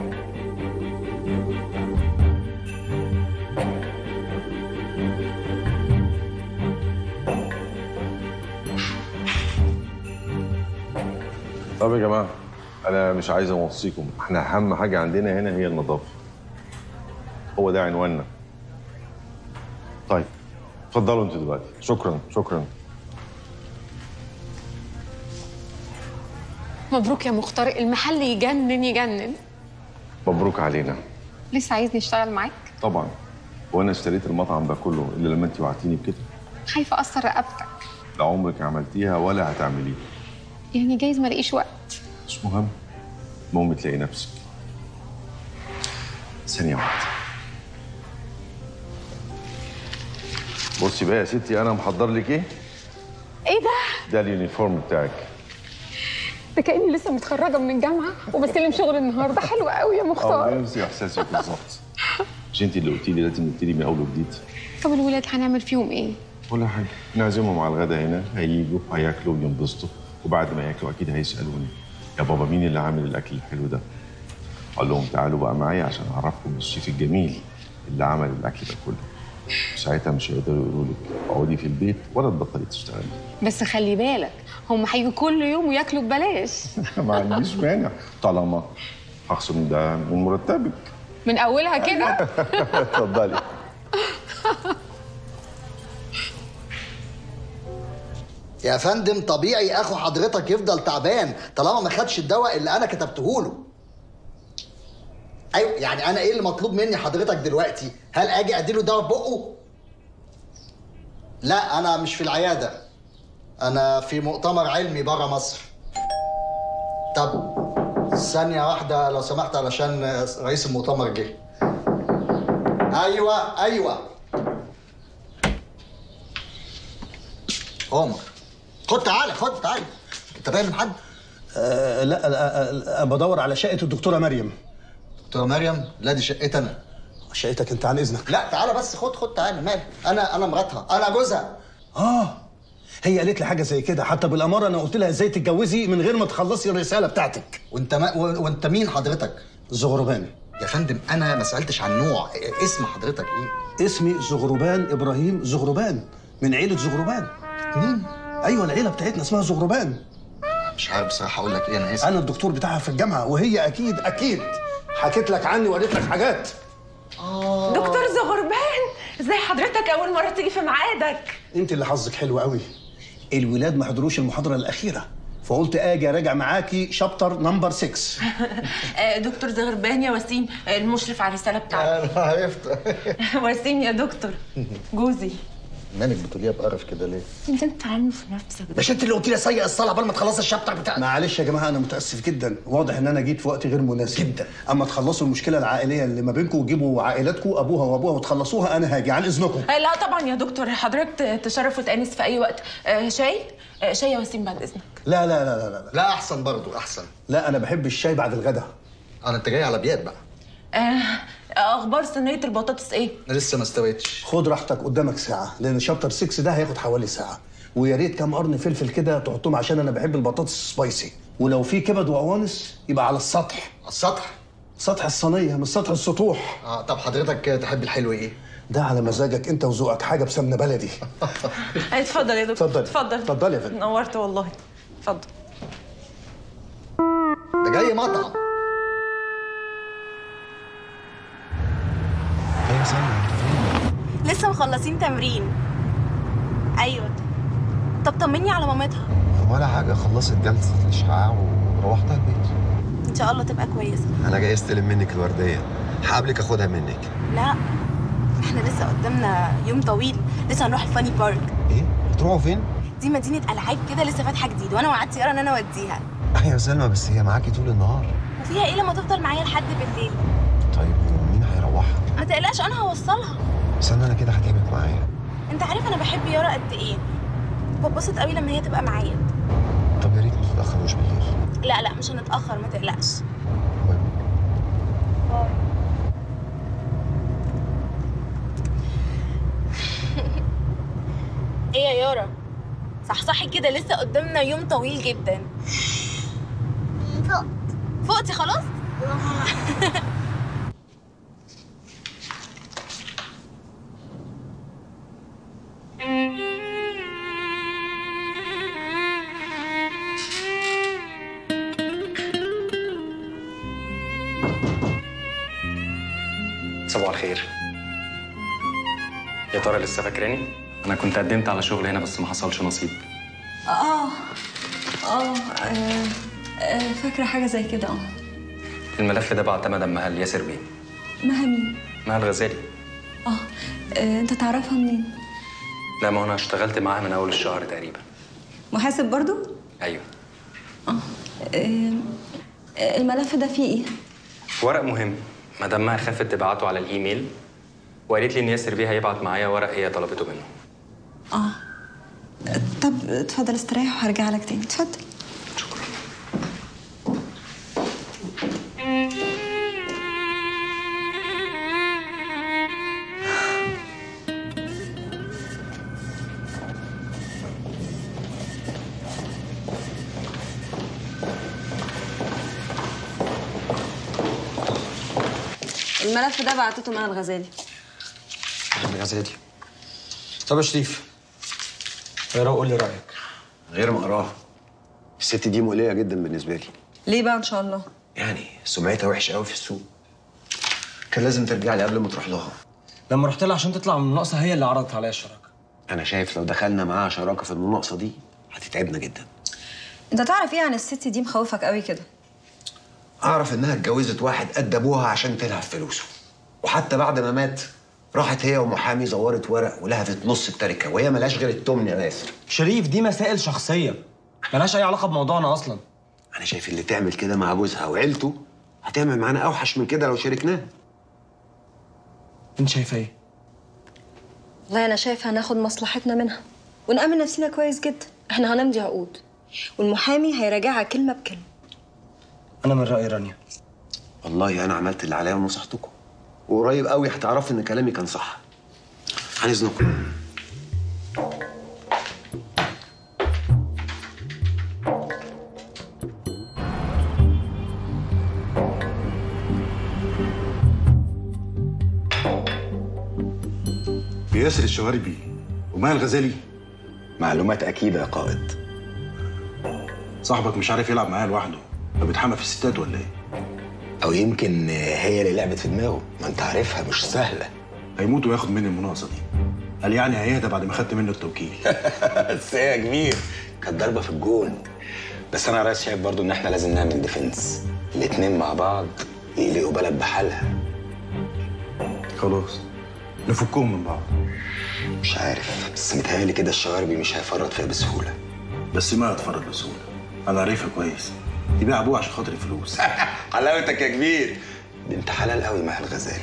طب يا جماعه انا مش عايز اوصيكم احنا اهم حاجه عندنا هنا هي النظافه هو ده عنواننا طيب اتفضلوا انتوا دلوقتي شكرا شكرا مبروك يا مختار المحل يجنن يجنن مبروك علينا لسه عايزني اشتغل معاك طبعا وانا اشتريت المطعم ده كله الا لما انت وعدتيني بكده خايفه اقصر رقبتك لا عمرك عملتيها ولا هتعمليها يعني جايز ما الاقيش وقت مش مهم المهم تلاقي نفسك ثانية واحدة بصي بقى يا ستي أنا محضر لك إيه؟ ايه ده ده اليونيفورم بتاعك ده كاني لسه متخرجه من الجامعه وبستلم شغل النهارده حلو قوي يا اه مختار نفس إحساسك بالظبط مش أنت اللي قلتي لي لازم نبتدي من أول وجديد طب الولاد هنعمل فيهم ايه ولا حاجة نعزمهم على الغدا هنا هيجوا هياكلوا وينبسطوا وبعد ما ياكلوا أكيد هيسألوني يا بابا مين اللي عامل الأكل الحلو ده؟ أقول لهم تعالوا بقى معايا عشان أعرفكم بالشيف الجميل اللي عمل الأكل ده كله ساعتها مش هيقدروا يقولوا لك اقعدي في البيت ولا تبطلي تشتغلي بس خلي بالك هم هيجوا كل يوم وياكلوا ببلاش ما عنديش مانع طالما هخصم ده من مرتبك من اولها كده اتفضلي يا فندم طبيعي اخو حضرتك يفضل تعبان طالما ما خدش الدواء اللي انا كتبته له ايوه يعني انا ايه اللي مطلوب مني حضرتك دلوقتي هل اجي اديله دواء في بقه لا انا مش في العياده انا في مؤتمر علمي بره مصر طب ثانيه واحده لو سمحت علشان رئيس المؤتمر جه ايوه ايوه عمر خد تعالى خد تعالى انت باين من حد آه لا, لا, لا بدور على شقه الدكتوره مريم دكتوره مريم لا دي شقتي انا شقتك انت عن اذنك لا تعالى بس خد خد تعالى مال انا انا مراتها انا جوزها اه هي قالت لي حاجه زي كده حتى بالاماره انا قلت لها ازاي تتجوزي من غير ما تخلصي الرساله بتاعتك وانت ما و- وانت مين حضرتك زغربان يا فندم انا ما سالتش عن نوع اسم حضرتك ايه اسمي زغربان ابراهيم زغربان من عيله زغربان مين ايوه العيله بتاعتنا اسمها زغربان مش عارف بصراحه اقول لك ايه انا اسف انا الدكتور بتاعها في الجامعه وهي اكيد اكيد حكيت لك عني وقالت لك حاجات دكتور زغربان ازاي حضرتك اول مره تيجي في ميعادك انت اللي حظك حلو قوي الولاد ما حضروش المحاضره الاخيره فقلت اجي اراجع معاكي شابتر نمبر 6 آه، دكتور زغربان يا وسيم آه، المشرف على الرساله بتاعتي انا عرفت وسيم يا دكتور جوزي مالك بتقوليها بقرف كده ليه انت انت عامل في نفسك ده مش انت اللي قلت لي سيء الصلاه قبل ما تخلص الشابتر بتاعك معلش يا جماعه انا متاسف جدا واضح ان انا جيت في وقت غير مناسب جدا اما تخلصوا المشكله العائليه اللي ما بينكم وتجيبوا عائلاتكم ابوها وابوها وتخلصوها انا هاجي عن اذنكم آه، لا طبعا يا دكتور حضرتك ت- تشرف وتأنس في اي وقت آه، شاي آه، شاي يا وسيم بعد اذنك لا لا لا لا لا لا احسن برضو احسن لا انا بحب الشاي بعد الغداء انا انت جاي على بيات بقى آه، اخبار صينيه البطاطس ايه انا لسه ما استويتش خد راحتك قدامك ساعه لان شابتر 6 ده هياخد حوالي ساعه ويا ريت كام قرن فلفل كده تحطهم عشان انا بحب البطاطس سبايسي ولو في كبد وقوانص يبقى على السطح على السطح سطح الصينيه مش سطح السطوح اه طب حضرتك تحب الحلو ايه ده على مزاجك انت وذوقك حاجه بسمنه بلدي آه، اتفضل يا دكتور اتفضلي. اتفضل اتفضلي يا فندم. نورت والله اتفضل ده جاي مطعم يا سلمى انت فين لسه مخلصين تمرين ايوه طب طمني على مامتها ولا حاجه خلصت جلسه الاشعاع وروحت البيت ان شاء الله تبقى كويسه انا جاي استلم منك الورديه هقابلك اخدها منك لا احنا لسه قدامنا يوم طويل لسه هنروح الفاني بارك ايه هتروحوا فين دي مدينه العاب كده لسه فاتحه جديد وانا وعدت يارا ان انا اوديها ايوه يا سلمى بس هي معاكي طول النهار وفيها ايه لما تفضل معايا لحد بالليل طيب مين هيروحها ما تقلقش انا هوصلها استنى انا كده هتعبك معايا انت عارف انا بحب يارا قد ايه ببسط قوي لما هي تبقى معايا طب يا ريت ما تتاخروش بالليل لا لا مش هنتاخر ما تقلقش ايه يا يارا صحصحي كده لسه قدامنا يوم طويل جدا فقت فقتي خلاص صباح الخير يا ترى لسه فاكراني؟ انا كنت قدمت على شغل هنا بس ما حصلش نصيب اه اه آه، آه، فاكرة حاجة زي كده اه الملف ده بعتمد اما هل ياسر بيه مها مين؟ مها الغزالي اه آه، انت تعرفها منين؟ لا ما هو انا اشتغلت معاها من اول الشهر تقريبا محاسب برضو؟ ايوه آه، آه، الملف ده فيه ايه؟ ورق مهم مدام مها خافت تبعته على الايميل وقالت لي ان ياسر بيه هيبعت معايا ورق هي طلبته منه اه طب اتفضل استريح وهرجع لك تاني اتفضل الملف ده بعتته مع الغزالي الغزالي طب يا شريف اقرا وقول لي رايك غير ما اقراها الست دي مقلقه جدا بالنسبه لي ليه بقى ان شاء الله؟ يعني سمعتها وحشه قوي في السوق كان لازم ترجع لي قبل ما تروح لها لما رحت لها عشان تطلع من النقصه هي اللي عرضت عليا الشراكه انا شايف لو دخلنا معاها شراكه في المناقصه دي هتتعبنا جدا انت تعرف ايه عن الست دي مخوفك قوي كده؟ اعرف انها اتجوزت واحد قد ابوها عشان تلهب فلوسه وحتى بعد ما مات راحت هي ومحامي زورت ورق ولهفت نص التركه وهي ملهاش غير التمن يا ياسر شريف دي مسائل شخصيه ملهاش اي علاقه بموضوعنا اصلا انا شايف اللي تعمل كده مع جوزها وعيلته هتعمل معانا اوحش من كده لو شاركناه انت شايفه ايه والله انا شايفه هناخد مصلحتنا منها ونأمن نفسنا كويس جدا احنا هنمضي عقود والمحامي هيراجعها كلمه بكلمه انا من رايي رانيا والله انا عملت اللي عليا ونصحتكم وقريب قوي هتعرفوا ان كلامي كان صح عن اذنكم ياسر الشواربي ومها الغزالي معلومات أكيدة يا قائد صاحبك مش عارف يلعب معايا لوحده فبيتحمى في الستات ولا ايه؟ أو يمكن هي اللي لعبت في دماغه ما أنت عارفها مش سهلة هيموت وياخد مني المناقصه دي قال يعني هيهدى بعد ما خدت منه التوكيل بس هي يا كبير كانت ضربة في الجون بس أنا رأيي شايف برضو إن إحنا لازم نعمل ديفنس الاتنين مع بعض يقلقوا بلد بحالها خلاص نفكهم من بعض مش عارف بس متهيألي كده الشواربي مش هيفرط فيها بسهولة بس ما هتفرج بسهوله انا عارفها كويس يبيع ابوه عشان خاطر الفلوس حلاوتك يا كبير بنت حلال قوي مع الغزالي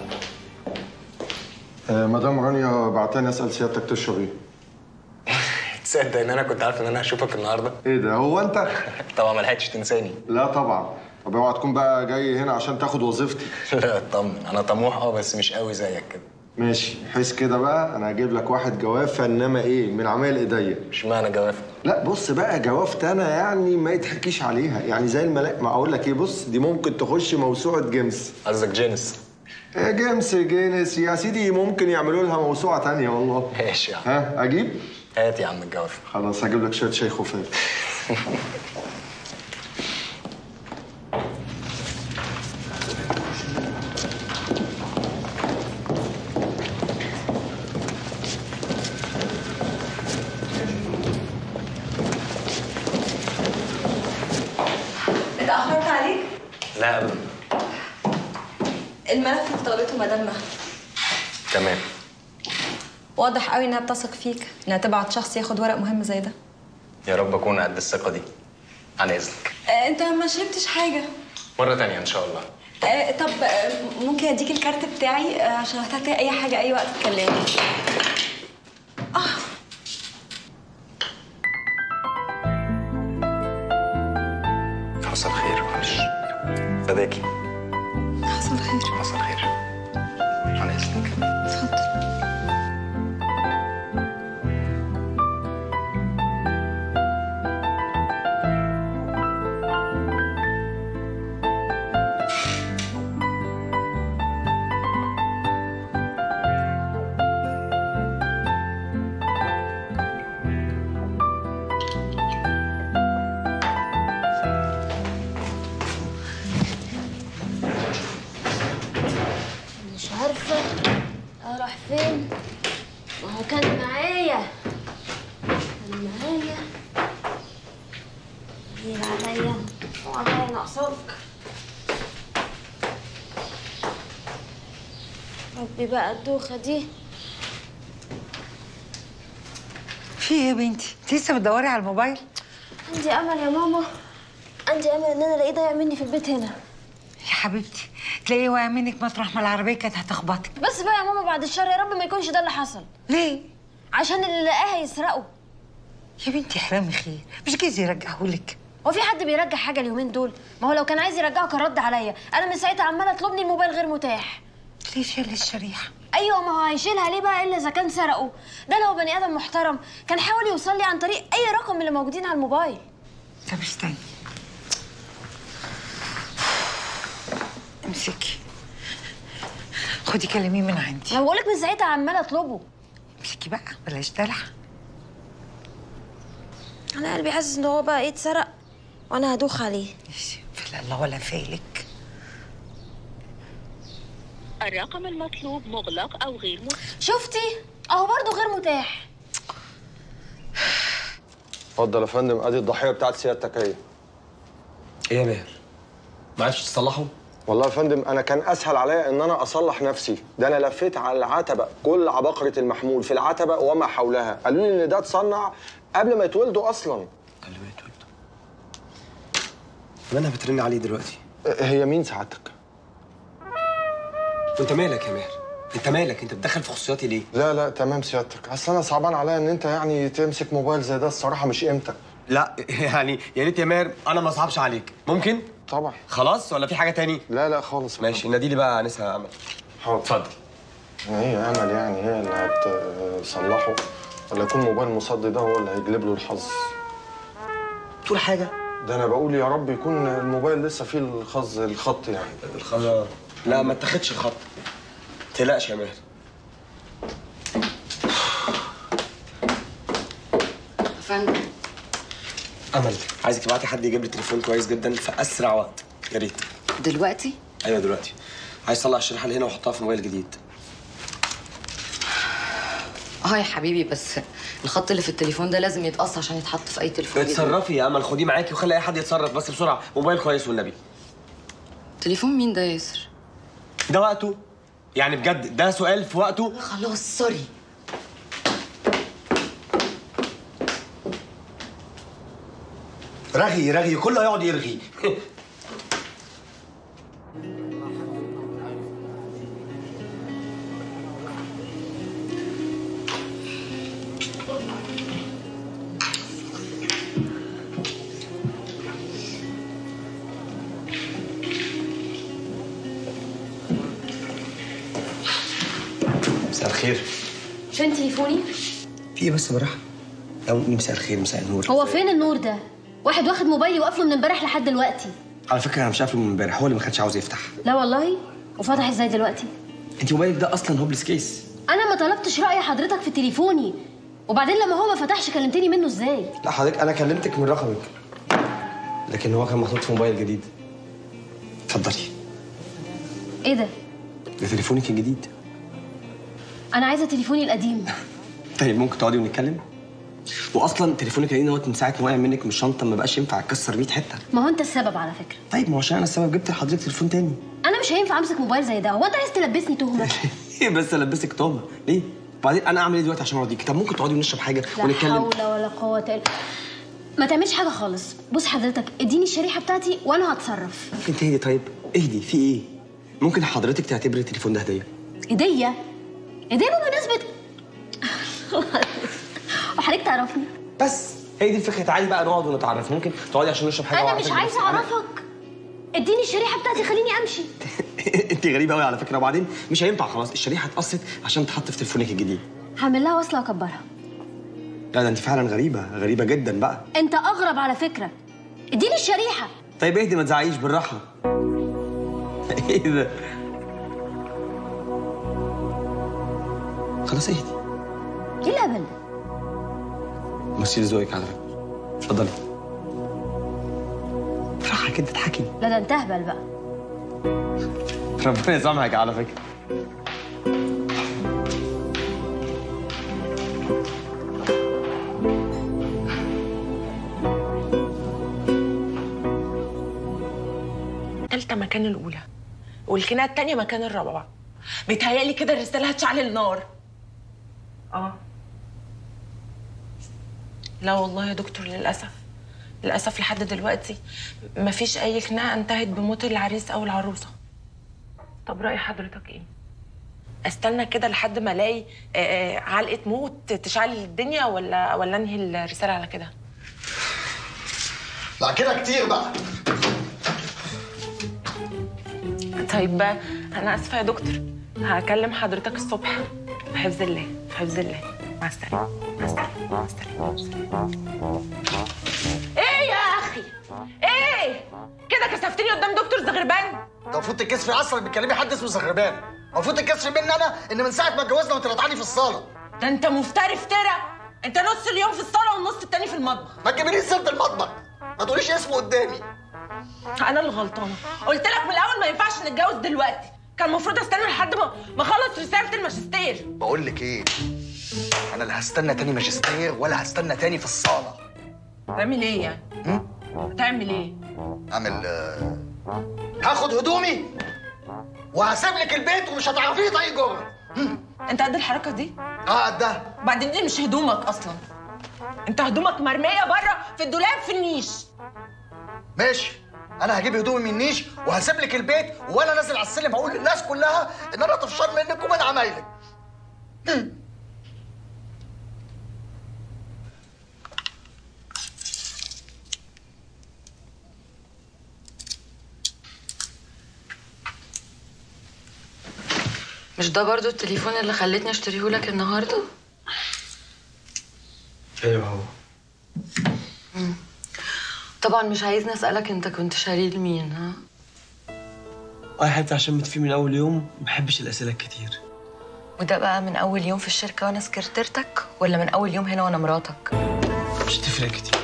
آه، مدام رانيا بعتني اسال سيادتك تشرب ايه؟ تصدق ان انا كنت عارف ان انا هشوفك النهارده ايه ده هو انت؟ طبعا ما لحقتش تنساني لا طبعا طب اوعى تكون بقى جاي هنا عشان تاخد وظيفتي لا اطمن انا طموح اه بس مش قوي زيك كده ماشي حس كده بقى انا هجيب لك واحد جوافه انما ايه من عمايل ايديا اشمعنى جوافه لا بص بقى جوافة انا يعني ما يتحكيش عليها يعني زي الملاك ما اقول لك ايه بص دي ممكن تخش موسوعه جيمس قصدك جينس إيه جيمس جينس يا سيدي ممكن يعملوا لها موسوعه تانية والله ماشي يا عم ها اجيب هات يا عم الجوافه خلاص هجيب لك شويه شاي خفاف اتأخرت عليك؟ لا ابدا الملف اللي طلبته مدام مها تمام واضح قوي انها بتثق فيك انها تبعت شخص ياخد ورق مهم زي ده يا رب اكون قد الثقه دي عن اذنك آه، انت ما شربتش حاجه مره تانية ان شاء الله آه، طب آه، ممكن اديك الكارت بتاعي آه، عشان هتحتاج اي حاجه اي وقت تكلمني حصل خير معلش فداكي حصل خير حصل خير عن اذنك اتفضل مش عارفة اروح فين ما هو كان معايا كان معايا غير عليا وعليا ناقصاك ربي بقى الدوخة دي في ايه يا بنتي؟ انت لسه بتدوري على الموبايل؟ عندي امل يا ماما عندي امل ان انا الاقيه ضايع مني في البيت هنا يا حبيبتي تلاقيه واقع منك مطرح ما العربيه كانت هتخبطك بس بقى يا ماما بعد الشر يا رب ما يكونش ده اللي حصل ليه؟ عشان اللي لقاه هيسرقه يا بنتي حرامي خير مش جايز يرجعهولك هو في حد بيرجع حاجه اليومين دول ما هو لو كان عايز يرجعه كان رد عليا انا من ساعتها عماله اطلب لي الموبايل غير متاح ليه شال الشريحه ايوه ما هو هيشيلها ليه بقى الا اذا كان سرقه ده لو بني ادم محترم كان حاول يوصل لي عن طريق اي رقم من اللي موجودين على الموبايل طب استني امسكي خدي كلميه من عندي انا بقولك من ساعتها عماله اطلبه امسكي بقى بلاش دلع انا قلبي حاسس ان هو بقى ايه اتسرق وانا هدوخ عليه في الله ولا فالك الرقم المطلوب مغلق أو غير متاح شفتي اهو برضه غير متاح اتفضل يا فندم ادي الضحيه بتاعت سيادتك اهي ايه يا ماهر؟ ما عرفتش تصلحه؟ والله يا فندم انا كان اسهل عليا ان انا اصلح نفسي ده انا لفيت على العتبه كل عباقره المحمول في العتبه وما حولها قالوا لي ان ده اتصنع قبل ما يتولدوا اصلا انا بترن عليه دلوقتي هي مين سعادتك وانت مالك يا ماهر؟ انت مالك؟ انت بتدخل في خصوصياتي ليه؟ لا لا تمام سيادتك اصل انا صعبان عليا ان انت يعني تمسك موبايل زي ده الصراحه مش قيمتك لا يعني يا ريت يا ماهر انا ما اصعبش عليك ممكن؟ طبعا خلاص ولا في حاجه تاني؟ لا لا خالص ماشي نادي لي بقى انسه امل حاضر اتفضل هي امل يعني هي اللي هتصلحه ولا يكون موبايل مصدي ده هو اللي هيجلب له الحظ تقول حاجه ده انا بقول يا رب يكون الموبايل لسه فيه الخز الخط يعني الخط لا ما اتاخدش الخط تقلقش يا ماهر فندم امل عايزك تبعتي حد يجيب لي تليفون كويس جدا في اسرع وقت يا ريت دلوقتي ايوه دلوقتي عايز اصلح الشريحه اللي هنا واحطها في موبايل جديد اه يا حبيبي بس الخط اللي في التليفون ده لازم يتقص عشان يتحط في اي تليفون جديد. اتصرفي يا امل خديه معاكي وخلي اي حد يتصرف بس بسرعه موبايل كويس والنبي تليفون مين ده يا ياسر ده وقته يعني بجد ده سؤال في وقته خلاص سوري رغي رغي كله يقعد يرغي مساء الخير فين تليفوني في ايه بس براحه او مساء الخير مساء النور هو فين النور ده واحد واخد موبايلي وقافله من امبارح لحد دلوقتي على فكره انا مش قافله من امبارح هو اللي ما كانش عاوز يفتح لا والله وفتح ازاي دلوقتي انت موبايلك ده اصلا هوبلس كيس انا ما طلبتش راي حضرتك في تليفوني وبعدين لما هو ما فتحش كلمتني منه ازاي لا حضرتك انا كلمتك من رقمك لكن هو كان محطوط في موبايل جديد اتفضلي ايه ده ده تليفونك الجديد انا عايزه تليفوني القديم طيب ممكن تقعدي ونتكلم واصلا تليفونك القديم دوت من ساعه ما وقع منك من الشنطه ما بقاش ينفع اتكسر 100 حته ما هو انت السبب على فكره طيب ما هو عشان انا السبب جبت لحضرتك تليفون تاني انا مش هينفع امسك موبايل زي ده هو انت عايز تلبسني تهمه ايه بس البسك تهمه ليه وبعدين انا اعمل ايه دلوقتي عشان ارضيك طب ممكن تقعدي ونشرب حاجه لا ونتكلم حول ولا قوه الا ما تعملش حاجه خالص بص حضرتك اديني الشريحه بتاعتي وانا هتصرف ممكن تهدي طيب اهدي في ايه ممكن حضرتك تعتبري التليفون ده هديه هديه هديه بمناسبه وحضرتك تعرفني بس هي دي الفكره تعالي بقى نقعد ونتعرف ممكن تقعدي عشان نشرب حاجه انا وأعرفك مش عايزه بنفسي. أنا- اعرفك اديني الشريحه بتاعتي خليني امشي انت غريبه قوي على فكره وبعدين مش هينفع خلاص الشريحه اتقصت عشان تحط في تليفونك الجديد هعمل لها وصله واكبرها لا ده انت فعلا غريبه غريبه جدا بقى انت اغرب على فكره اديني الشريحه طيب اهدي ما تزعقيش بالراحه ايه ده خلاص اهدي ايه الهبل ده ميرسي لذوقك على فكره اتفضلي بالراحه كده اضحكي لا ده انت اهبل بقى ربنا يسامحك على فكره تالتة مكان الأولى والخناقة التانية مكان الرابعة بيتهيألي كده الرسالة هتشعل النار اه لا والله يا دكتور للأسف للأسف لحد دلوقتي مفيش أي خناقة انتهت بموت العريس أو العروسة طب رأي حضرتك إيه؟ استنى كده لحد ما الاقي آه، آه، علقه موت تشعل الدنيا ولا ولا انهي الرساله على كده لا كده كتير بقى طيب بقى انا اسفه يا دكتور هكلم حضرتك الصبح في حفظ الله في حفظ الله مع السلامه مع السلامه مع السلامه مع السلامه ايه يا اخي ايه كده كسفتني قدام دكتور زغربان ده المفروض تتكسفي اصلا بتكلمي حد اسمه زغربان المفروض تتكسفي مني انا ان من ساعه ما اتجوزنا وانت رضعاني في الصاله ده انت مفتري افترى انت نص اليوم في الصاله والنص التاني في المطبخ ما تجيبليش سيره المطبخ ما تقوليش اسمه قدامي انا اللي غلطانه قلت لك من الاول ما ينفعش نتجوز دلوقتي كان المفروض استنى لحد ما ما اخلص رساله الماجستير بقول لك ايه انا لا هستنى تاني ماجستير ولا هستنى تاني في الصاله تعمل ايه يعني هتعمل ايه اعمل آه، هاخد هدومي وهسيب لك البيت ومش هتعرفيه طريق جوه انت قد الحركه دي اه قدها بعدين دي مش هدومك اصلا انت هدومك مرميه بره في الدولاب في النيش ماشي انا هجيب هدومي من النيش وهسيب لك البيت وانا نازل على السلم هقول للناس كلها ان انا طفشان منك ومن عمايلك مش ده برضو التليفون اللي خلتني اشتريه لك النهارده ايوه هو طبعا مش عايزني اسالك انت كنت شاريه لمين ها اه يا حبيبتي عشان متفق من اول يوم ما بحبش الاسئله الكتير وده بقى من اول يوم في الشركه وانا سكرتيرتك ولا من اول يوم هنا وانا مراتك مش تفرق كتير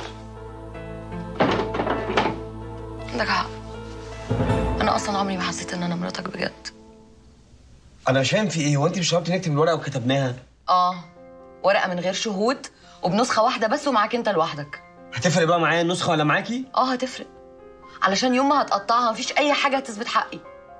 عندك حق انا اصلا عمري ما حسيت ان انا مراتك بجد انا مش فاهم في ايه هو انت مش طلبتي نكتب الورقه وكتبناها اه ورقه من غير شهود وبنسخه واحده بس ومعاك انت لوحدك هتفرق بقى معايا النسخه ولا معاكي اه هتفرق علشان يوم ما هتقطعها مفيش اي حاجه هتثبت حقي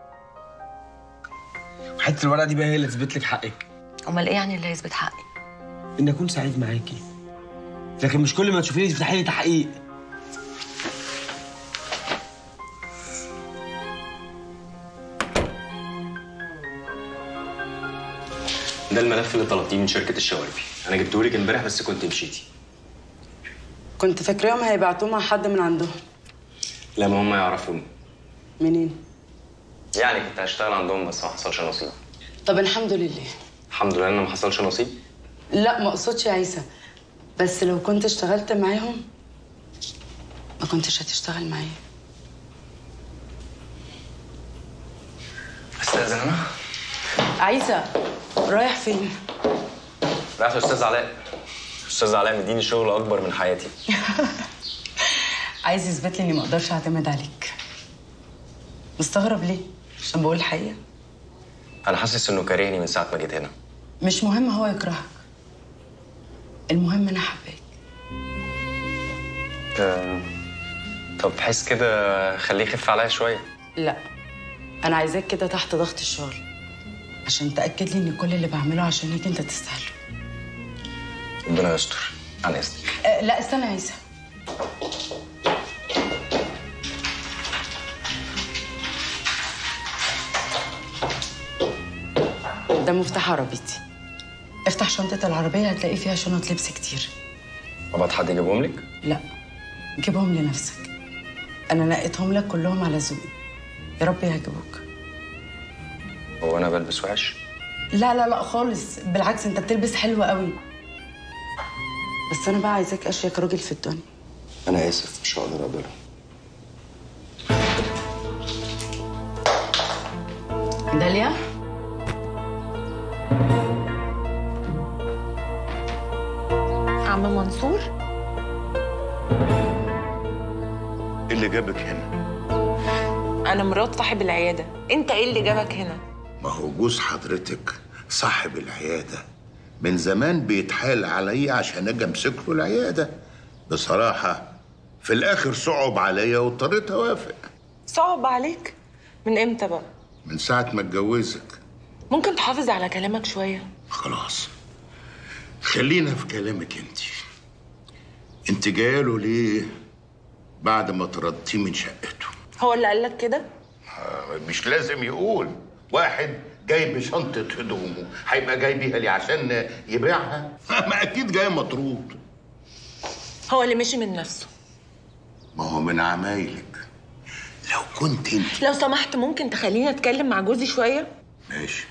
حته الورقه دي بقى هي اللي تثبت لك حقك امال ايه يعني اللي هيثبت حقي ان اكون سعيد معاكي لكن مش كل ما تشوفيني تفتحي لي تحقيق ده الملف اللي طلبتيه من شركه الشواربي انا جبته لك امبارح بس كنت مشيتي كنت فاكراهم هيبعتوه مع حد من عندهم لا ما هم يعرفوني منين يعني كنت هشتغل عندهم بس ما حصلش نصيب طب الحمد لله الحمد لله ان ما حصلش نصيب لا ما اقصدش يا عيسى بس لو كنت اشتغلت معاهم ما كنتش هتشتغل معايا استاذن انا عيسى رايح فين رايح استاذ علاء استاذ علاء مديني شغل اكبر من حياتي عايز يثبت لي اني ما اقدرش اعتمد عليك مستغرب ليه عشان بقول الحقيقه انا حاسس انه كارهني من ساعه ما جيت هنا مش مهم هو يكرهك المهم انا حباك آه، طب بحس كده خليه يخف عليا شويه لا انا عايزاك كده تحت ضغط الشغل عشان تاكد لي ان كل اللي بعمله عشانك انت تستاهله ربنا يستر عن اذنك أه لا استنى يا عيسى ده مفتاح عربيتي افتح شنطة العربية هتلاقي فيها شنط لبس كتير ابعت حد يجيبهم لك لا جيبهم لنفسك أنا نقيتهم لك كلهم على ذوقي يا رب يعجبوك هو انا بلبس وحش لا لا لا خالص بالعكس انت بتلبس حلو قوي بس انا بقى عايزاك اشيك راجل في الدنيا انا اسف مش هقدر اقبله داليا عم منصور ايه اللي جابك هنا انا مرات صاحب العياده انت ايه اللي جابك هنا ما هو جوز حضرتك صاحب العيادة من زمان بيتحايل عليا عشان اجي امسك له العيادة بصراحة في الآخر صعب عليا واضطريت أوافق صعب عليك من امتى بقى من ساعة ما اتجوزك ممكن تحافظ على كلامك شويه خلاص خلينا في كلامك انت انت جايه له ليه بعد ما طردتيه من شقته هو اللي قال لك كده آه، مش لازم يقول واحد جاي بشنطة هدومه هيبقى جاي بيها ليه عشان يبيعها ما اكيد جاي مطرود هو اللي مشي من نفسه ما هو من عمايلك لو كنت انت لو سمحت ممكن تخليني اتكلم مع جوزي شويه ماشي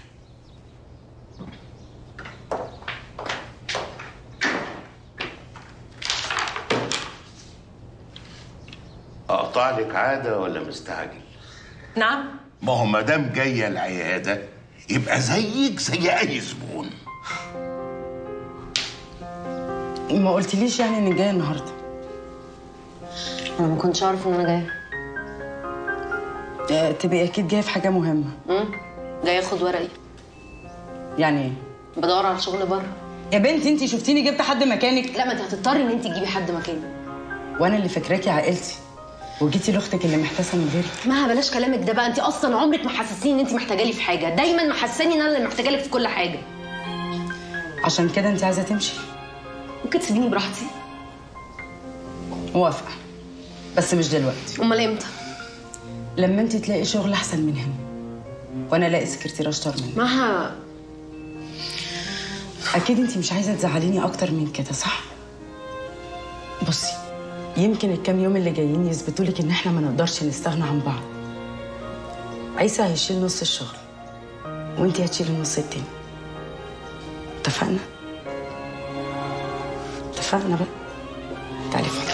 اقطع لك عاده ولا مستعجل نعم ما هو ما دام جايه العياده يبقى زيك زي اي زبون ما قلتليش يعني انك جايه النهارده انا ما كنتش اعرف ان انا جايه آه، تبقي اكيد جايه في حاجه مهمه امم جايه اخد ورقي يعني ايه بدور على شغل بره يا بنتي انت شفتيني جبت حد مكانك لا ما انت هتضطري ان انت تجيبي حد مكاني وانا اللي فاكراكي عائلتي وجيتي لاختك اللي محتاسه من غيري ما بلاش كلامك ده بقى انت اصلا عمرك ما حسستيني ان انت محتاجه لي في حاجه دايما محسساني ان انا اللي محتاجه لك في كل حاجه عشان كده انت عايزه تمشي ممكن تسيبيني براحتي موافقه بس مش دلوقتي امال امتى لما انت تلاقي شغل احسن من هنا وانا الاقي سكرتيره اشطر منك مها اكيد انت مش عايزه تزعليني اكتر من كده صح بصي يمكن الكام يوم اللي جايين يثبتوا لك ان احنا ما نقدرش نستغنى عن بعض عيسى هيشيل نص الشغل وانت هتشيلي النص التاني اتفقنا اتفقنا بقى تعالي فضل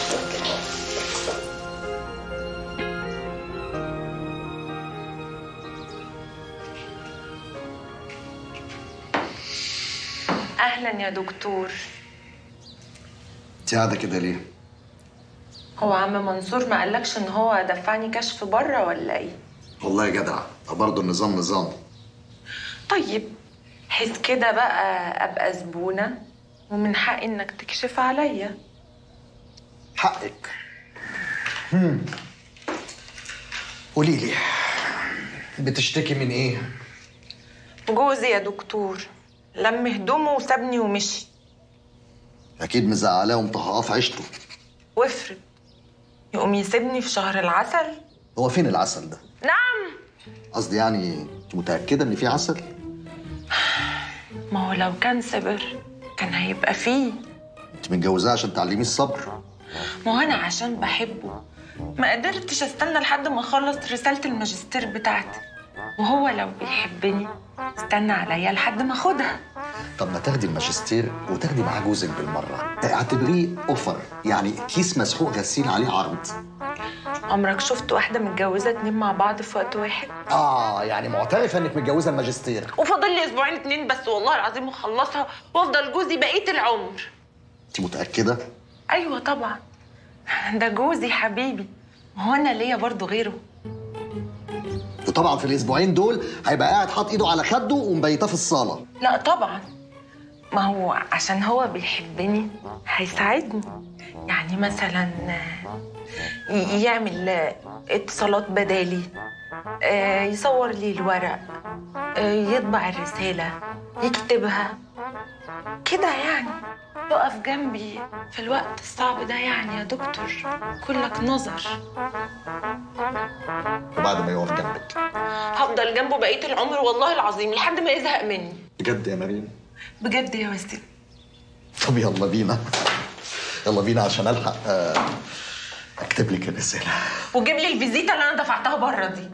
اهلا يا دكتور انت قاعده كده ليه؟ هو عم منصور ما قالكش ان هو دفعني كشف بره ولا ايه والله يا جدع ده برضه النظام نظام طيب حس كده بقى ابقى زبونه ومن حقي انك تكشف عليا حقك هم. قولي لي بتشتكي من ايه؟ جوزي يا دكتور لم هدومه وسابني ومشي اكيد مزعلاه ومطهقاه في عيشته وافرض يقوم يسيبني في شهر العسل هو فين العسل ده؟ نعم قصدي يعني انت متاكده ان في عسل؟ ما هو لو كان صبر كان هيبقى فيه انت متجوزاه عشان تعلميه الصبر ما هو انا عشان بحبه ما قدرتش استنى لحد ما اخلص رساله الماجستير بتاعتي وهو لو بيحبني استنى عليا لحد ما اخدها طب ما تاخدي الماجستير وتاخدي معاه جوزك بالمره اعتبريه اوفر يعني كيس مسحوق غسيل عليه عرض عمرك شفت واحده متجوزه اتنين مع بعض في وقت واحد اه يعني معترفه انك متجوزه الماجستير وفاضل لي اسبوعين اتنين بس والله العظيم اخلصها وافضل جوزي بقيه العمر انت متاكده؟ ايوه طبعا ده جوزي حبيبي ما هو انا ليا برضه غيره وطبعا في الاسبوعين دول هيبقى قاعد حاط ايده على خده ومبيتاه في الصاله لا طبعا ما هو عشان هو بيحبني هيساعدني يعني مثلا ي- يعمل اتصالات بدالي آه، يصور لي الورق آه، يطبع الرسالة يكتبها كده يعني يقف جنبي في الوقت الصعب ده يعني يا دكتور كلك نظر وبعد ما يقف جنبك هفضل جنبه بقية العمر والله العظيم لحد ما يزهق مني بجد يا مريم بجد يا وسيم طب يلا بينا يلا بينا عشان الحق آه، اكتب لك الرساله وجيب لي الفيزيتا اللي انا دفعتها بره دي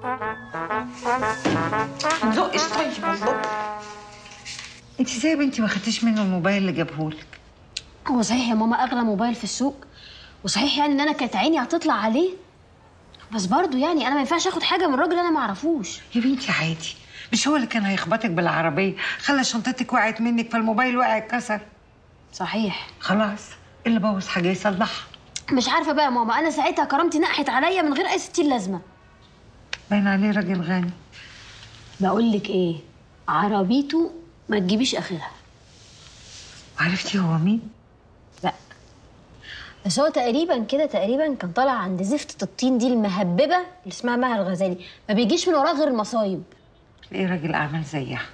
مزقش طيب والله انت ازاي يا بنتي ما خدتيش منه الموبايل اللي جابهولك هو صحيح يا ماما اغلى موبايل في السوق وصحيح يعني ان انا كانت عيني هتطلع عليه بس برضو يعني انا ما ينفعش اخد حاجه من راجل انا ما اعرفوش يا بنتي عادي مش هو اللي كان هيخبطك بالعربيه خلى شنطتك وقعت منك فالموبايل وقع اتكسر صحيح خلاص اللي بوظ حاجه يصلحها مش عارفه بقى يا ماما انا ساعتها كرامتي نقحت عليا من غير اي ستين لازمه باين عليه راجل غني بقول لك ايه عربيته ما تجيبيش اخرها عرفتي هو مين لا بس هو تقريبا كده تقريبا كان طالع عند زفتة الطين دي المهببة اللي اسمها مها الغزالي ما بيجيش من وراها غير المصايب ايه راجل اعمال زيها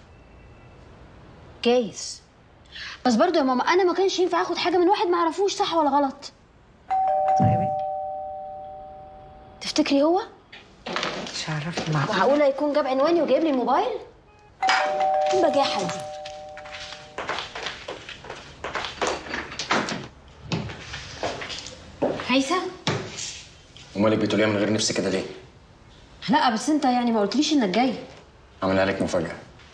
جايز بس برضو يا ماما انا ما كانش ينفع اخد حاجه من واحد ما اعرفوش صح ولا غلط طيب تفتكري هو مش عارفه معقول معقوله يكون جاب عنواني وجايب لي الموبايل ايه البجاحه دي هيثم ومالك بتقوليها من غير نفسي كده ليه؟ لا بس انت يعني ما قلتليش انك جاي عاملها لك مفاجأة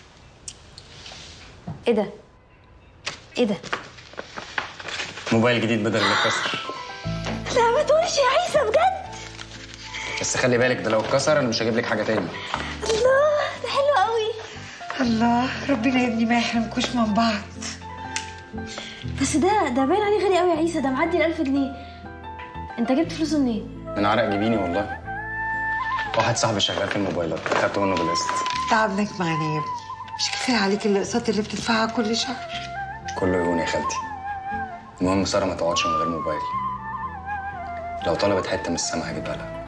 ايه ده ايه ده موبايل جديد بدل اللي اتكسر لا ما تقولش يا عيسى بجد بس خلي بالك ده لو اتكسر انا مش هجيب لك حاجة تاني الله ده حلو قوي الله ربنا يا ابني ما يحرمكوش من بعض بس ده ده باين عليه غالي قوي يا عيسى ده معدي ال 1000 جنيه انت جبت فلوسه منين من عرق جبيني والله واحد صاحبي شغال في الموبايلات اخدته منه بالقسط تعبناك معانا يا ابني مش كفايه عليك الاقساط اللي بتدفعها كل شهر كله يهون يا خالتي المهم ساره ما تقعدش من غير موبايل لو طلبت حته من السما هجيبها لها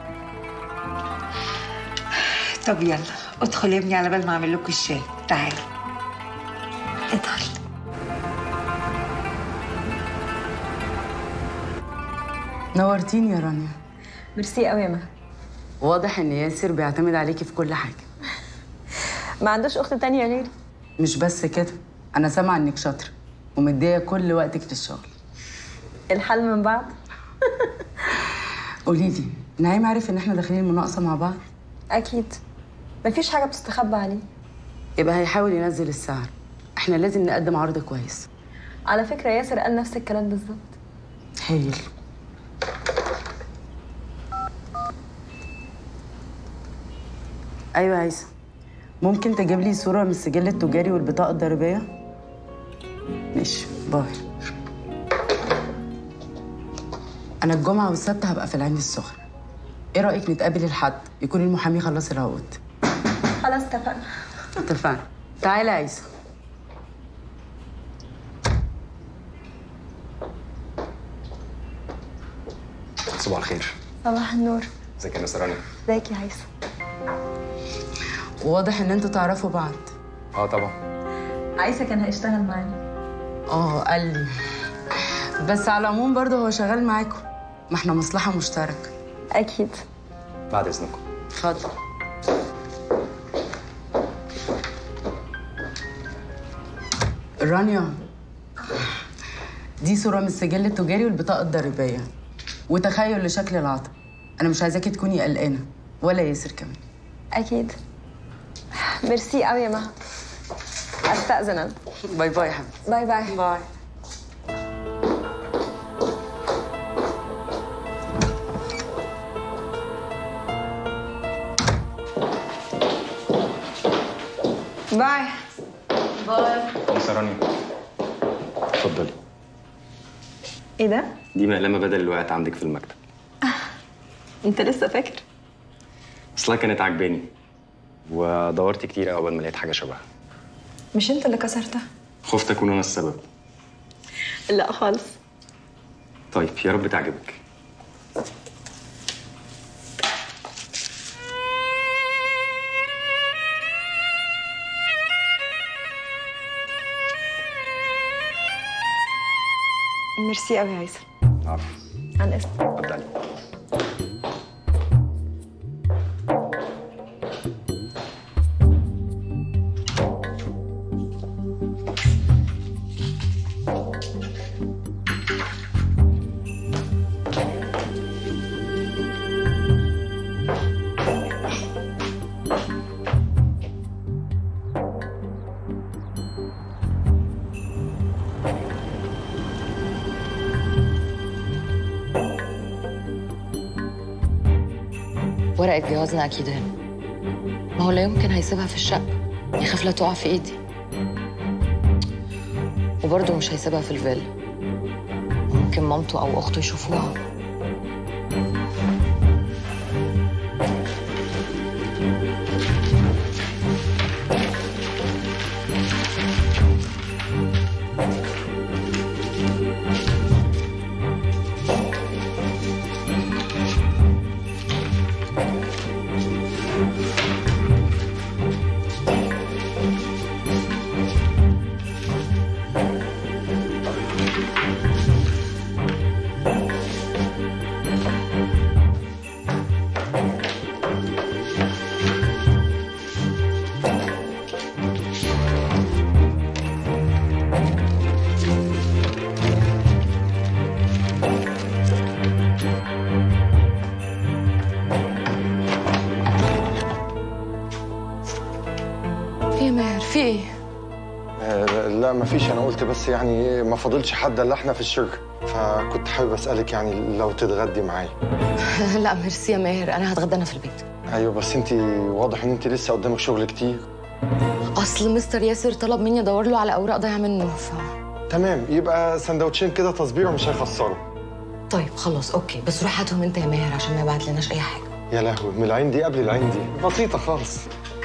طب يلا ادخل يا ابني على بال ما اعمل لكم الشاي تعالى ادخل نورتيني يا رانيا ميرسي قوي يا مها واضح ان ياسر بيعتمد عليكي في كل حاجه ما عندوش اخت تانية غيري مش بس كده انا سامعه انك شاطره ومديه كل وقتك في الشغل الحل من بعض قولي لي نعيم عارف ان احنا داخلين المناقصه مع بعض اكيد مفيش حاجه بتستخبى عليه يبقى هيحاول ينزل السعر احنا لازم نقدم عرض كويس على فكره ياسر قال نفس الكلام بالظبط هايل ايوه يا عيسى ممكن تجيب لي صوره من السجل التجاري والبطاقه الضريبيه ماشي باي انا الجمعه والسبت هبقى في العين السخنه ايه رايك نتقابل الحد يكون المحامي خلص العقود خلاص اتفقنا اتفقنا تعالى يا عيسى صباح الخير صباح النور ازيك يا نصراني ازيك يا عيسى واضح ان انتوا تعرفوا بعض اه طبعا عيسى كان هيشتغل معانا اه قال لي بس على العموم برضه هو شغال معاكم ما احنا مصلحه مشتركه اكيد بعد اذنكم اتفضل رانيا دي صورة من السجل التجاري والبطاقة الضريبية وتخيل لشكل العطا أنا مش عايزاكي تكوني قلقانة ولا ياسر كمان اكيد ميرسي قوي يا مها استاذن انا باي باي يا حبيبتي باي باي باي باي باي نصراني اتفضلي ايه ده دي مقلمه بدل اللي وقعت عندك في المكتب انت لسه فاكر اصلها كانت عجباني ودورت كتير قوي قبل ما لقيت حاجه شبهها مش انت اللي كسرتها خفت اكون انا السبب لا خالص طيب يا رب تعجبك ميرسي قوي يا عيسى عفوا عن اذنك اتفضلي ورقة جوازنا أكيد هنا ما هو لا يمكن هيسيبها في الشقة يخاف لا تقع في إيدي وبرضه مش هيسيبها في الفيلا ممكن مامته أو أخته يشوفوها في يا ماهر في ايه؟ آه، لا مفيش انا قلت بس يعني ايه ما فاضلش حد الا احنا في الشركه فكنت حابب اسالك يعني لو تتغدي معايا لا ميرسي يا ماهر انا هتغدى انا في البيت ايوه بس انت واضح ان انت لسه قدامك شغل كتير اصل مستر ياسر طلب مني ادور له على اوراق ضايعه منه ف تمام يبقى سندوتشين كده تصبير مش هيخسروا طيب خلاص اوكي بس روح هاتهم انت يا ماهر عشان ما يبعت لناش اي حاجه يا لهوي من العين دي قبل العين دي بسيطه خالص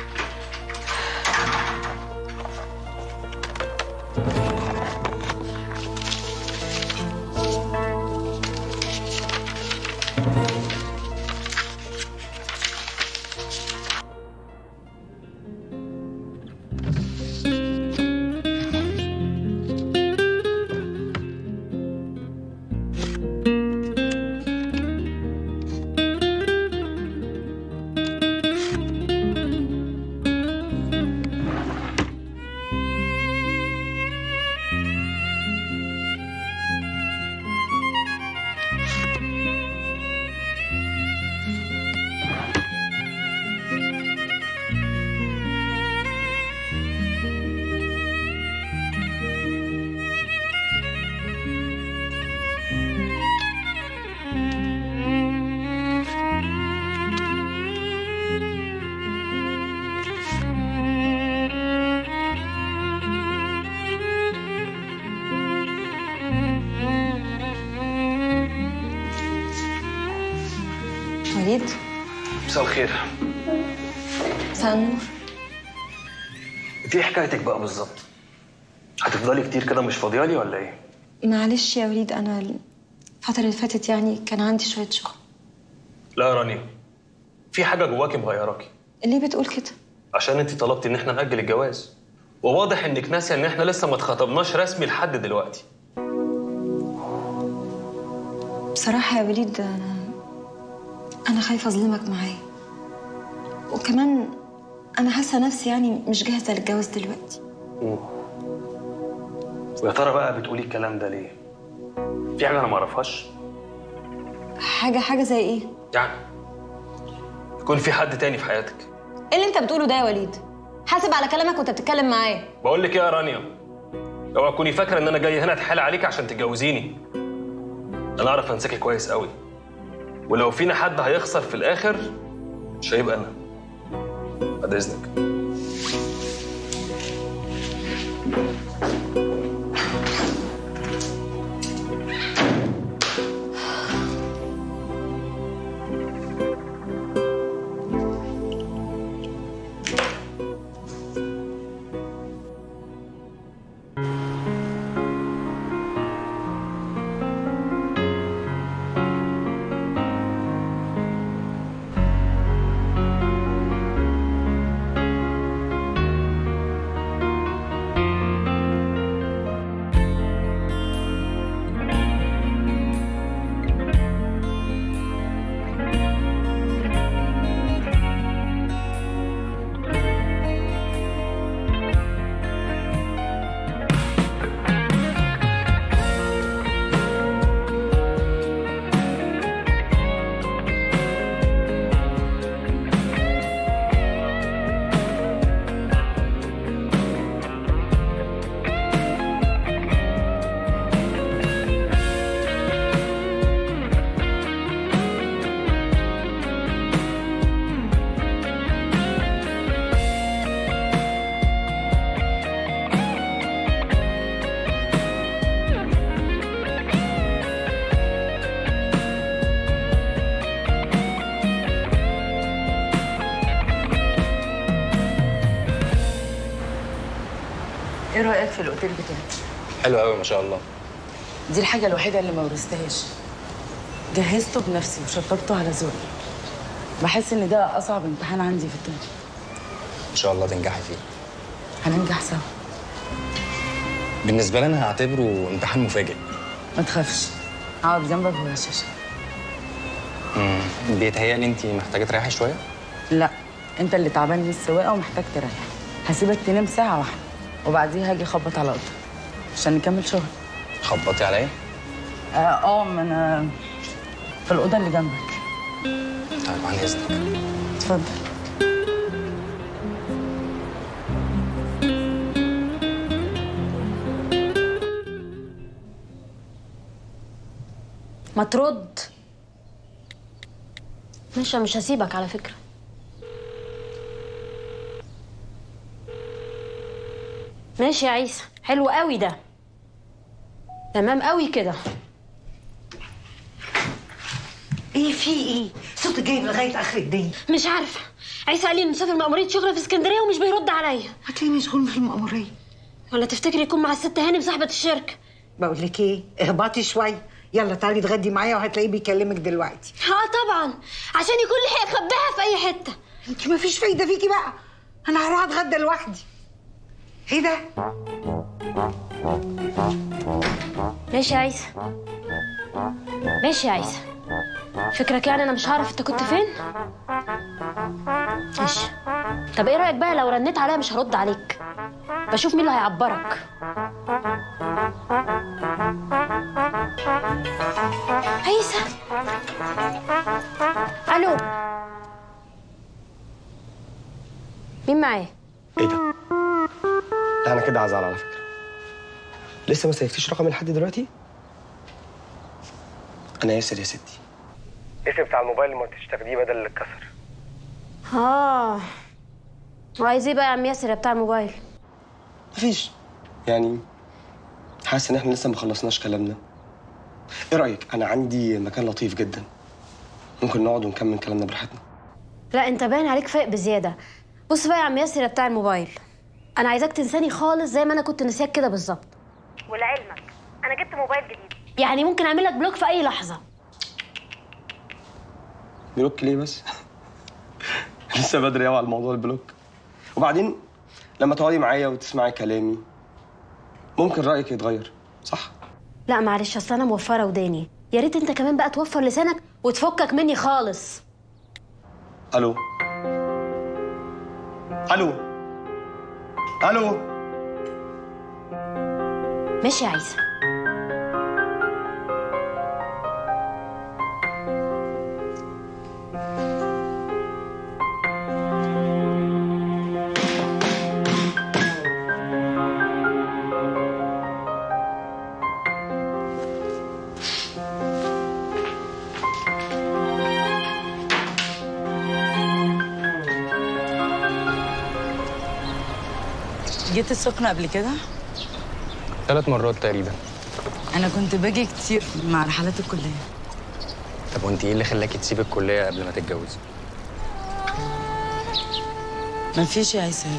وليد مساء الخير مساء النور انت ايه حكايتك بقى بالظبط هتفضلي كتير كده مش فاضيالي ولا ايه معلش يا وليد انا الفترة اللي فاتت يعني كان عندي شوية شغل لا يا رانيا في حاجه جواكي مغيراكي ليه بتقول كده؟ عشان انت طلبتي ان احنا ناجل الجواز وواضح انك ناسيه ان احنا لسه ما اتخطبناش رسمي لحد دلوقتي بصراحة يا وليد أنا أنا خايفة أظلمك معايا وكمان أنا حاسة نفسي يعني مش جاهزة للجواز دلوقتي مم. ويا ترى بقى بتقولي الكلام ده ليه في حاجه انا ما اعرفهاش حاجة حاجة زي إيه؟ يعني يكون في حد تاني في حياتك إيه اللي أنت بتقوله ده يا وليد؟ حاسب على كلامك وأنت بتتكلم معايا بقول لك ايه يا رانيا اوعى تكوني فاكره ان انا جاي هنا اتحايل عليك عشان تتجوزيني انا اعرف انساكي كويس قوي ولو فينا حد هيخسر في الاخر مش هيبقى انا بعد اذنك ايه رايك في الاوتيل بتاعي حلو قوي ما شاء الله دي الحاجه الوحيده اللي ما ورثتهاش جهزته بنفسي وشطبته على ذوقي بحس ان ده اصعب امتحان عندي في الدنيا ان شاء الله تنجحي فيه هننجح سوا بالنسبه لي انا هعتبره امتحان مفاجئ ما تخافش هقعد جنبك وهشاشك امم بيتهيألي انت محتاجه تريحي شويه لا انت اللي تعبان من السواقه ومحتاج تريح هسيبك تنام ساعه واحده وبعديها هاجي اخبط على اوضتك عشان نكمل شغل خبطي عليا اه اه ما انا في الاوضه اللي جنبك طيب عن اذنك اتفضل ما ترد ماشي مش هسيبك على فكرة ماشي يا عيسى حلو قوي ده تمام قوي كده ايه في ايه؟ صوتك جايب لغايه اخر الدنيا مش عارفة عيسى قال لي انه مسافر مأمورية شغل في اسكندرية ومش بيرد عليا هتلاقيه مشغول في المأمورية ولا تفتكري يكون مع الست هانم صاحبة الشركة بقول لك ايه اهبطي شويه يلا تعالي اتغدي معايا وهتلاقيه بيكلمك دلوقتي اه طبعا عشان يكون لحق يخبيها في اي حتة انت ما فيش فايده فيكي بقى انا هروح اتغدى لوحدي ايه ده ماشي يا عيسى ماشي يا عيسى فكرك يعني انا مش هعرف انت كنت فين ماشي طب ايه رايك بقى لو رنيت عليا مش هرد عليك بشوف مين اللي هيعبرك عيسى الو مين معايا ايه ده؟ لا انا كده هزعل على فكره لسه ما سيفتيش رقمي لحد دلوقتي؟ انا ياسر يا ستي اسم بتاع الموبايل اللي ما قلتش تاخديه بدل اللي اتكسر اه وعايز ايه بقى يا عم ياسر يا بتاع الموبايل مفيش يعني حاسس ان احنا لسه ما خلصناش كلامنا ايه رايك انا عندي مكان لطيف جدا ممكن نقعد ونكمل كلامنا براحتنا لا انت باين عليك فايق بزياده بص بقى يا عم ياسر يا بتاع الموبايل انا عايزاك تنساني خالص زي ما انا كنت نسياك كده بالظبط ولعلمك انا جبت موبايل جديد يعني ممكن اعمل لك بلوك في اي لحظه بلوك ليه بس لسه بدري قوي على موضوع البلوك وبعدين لما تقعدي معايا وتسمعي كلامي ممكن رايك يتغير صح لا معلش اصل انا موفره وداني يا ريت انت كمان بقى توفر لسانك وتفكك مني خالص الو الو الو ماشي يا عيسى جيت السخنة قبل كده ثلاث مرات تقريبا انا كنت باجي كتير مع رحلات الكليه طب وانت ايه اللي خلاكي تسيب الكليه قبل ما تتجوزي ما فيش يا عيسى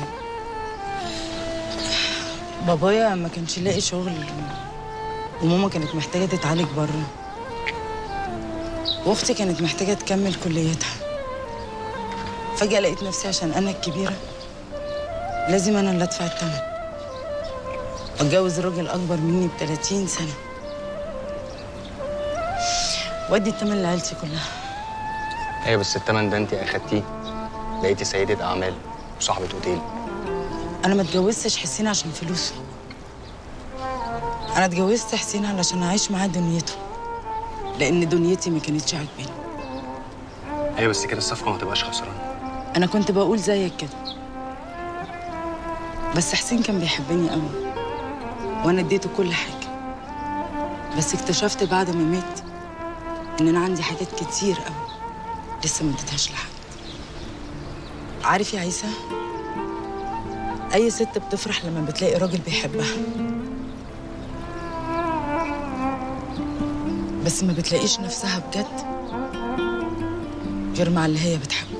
بابايا ما كانش لاقي شغل وماما كانت محتاجه تتعالج بره واختي كانت محتاجه تكمل كليتها فجاه لقيت نفسي عشان انا الكبيره لازم انا اللي ادفع الثمن اتجوز راجل اكبر مني ب 30 سنه وادي الثمن لعيلتي كلها ايوه بس التمن ده انت اخدتيه بقيتي سيده اعمال وصاحبه اوتيل انا ما اتجوزتش حسين عشان فلوسه انا اتجوزت حسين علشان اعيش معاه دنيته لان دنيتي ما كانتش عاجباني ايوه بس كده الصفقه ما تبقاش خسرانه انا كنت بقول زيك كده بس حسين كان بيحبني قوي وانا اديته كل حاجه بس اكتشفت بعد ما مات ان انا عندي حاجات كتير قوي لسه ما اديتهاش لحد عارف يا عيسى اي ست بتفرح لما بتلاقي راجل بيحبها بس ما بتلاقيش نفسها بجد غير مع اللي هي بتحبه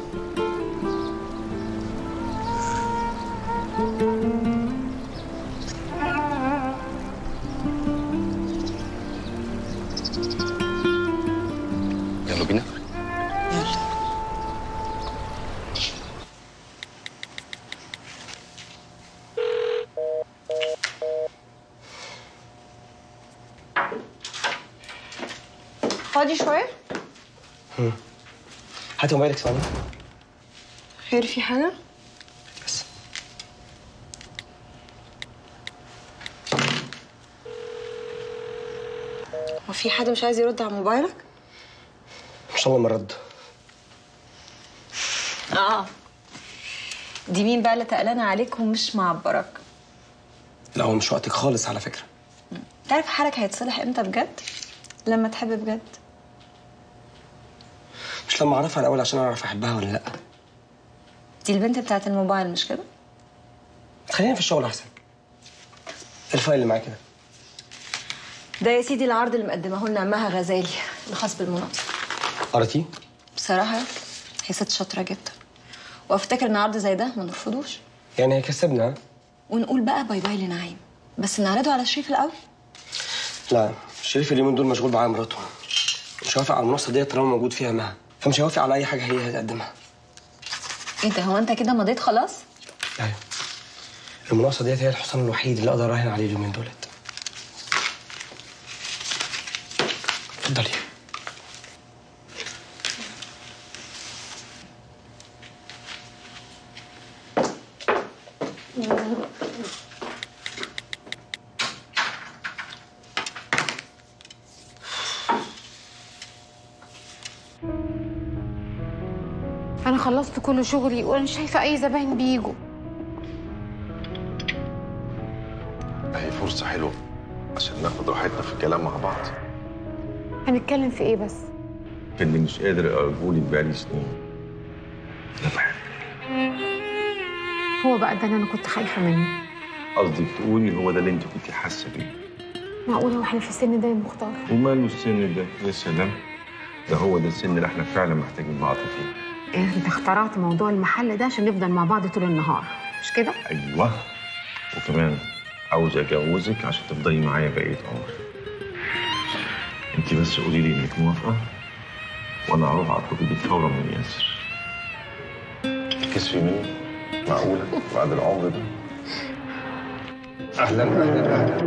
فاضي شويه هم. هاتي موبايلك ثواني خير في حاجه هو في حد مش عايز يرد على موبايلك ان شاء الله ما رد اه دي مين بقى اللي تقلانة عليك ومش معبرك لا هو مش وقتك خالص على فكره تعرف حالك هيتصلح امتى بجد لما تحب بجد مش لما اعرفها الاول عشان اعرف احبها ولا لا دي البنت بتاعت الموبايل مش كده خلينا في الشغل احسن إيه الفايل اللي معاك كده ده يا سيدي العرض اللي مقدمه لنا مها غزالي الخاص بالمناقصه قريتيه بصراحه هي ست شاطره جدا وافتكر ان عرض زي ده ما نرفضوش يعني هيكسبنا ها؟ ونقول بقى باي باي لنعيم بس نعرضه على شريف الاول لا شريف اليومين دول مشغول معايا مراته مش هيوافق على المنصه ديت طالما موجود فيها مها فمش هيوافق على اي حاجه هي هتقدمها ايه ده هو انت كده مضيت خلاص ايوه المناقصه ديت هي الحصان الوحيد اللي اقدر اراهن عليه اليومين دولت اتفضلي انا خلصت كل شغلي وانا مش شايفه اي زباين بيجوا هي فرصة حلوة عشان ناخد راحتنا في الكلام مع بعض هنتكلم في ايه بس اللي مش قادر أقولك بقالي سنين هو بقى ده اللي انا كنت خايفه منه قصدك تقولي هو ده اللي انت كنت حاسة بيه معقوله واحنا في السن ده يا مختار وماله السن ده يا سلام ده هو ده السن اللي احنا فعلا محتاجين بعض فيه انت اخترعت موضوع المحل ده عشان نفضل مع بعض طول النهار مش كده ايوه وكمان عاوز اجوزك عشان تفضلي معايا بقيه عمري انت بس قولي لي انك موافقه وانا هروح اطلب ايدك فورا من ياسر تكسفي مني معقوله بعد العمر ده اهلا اهلا اهلا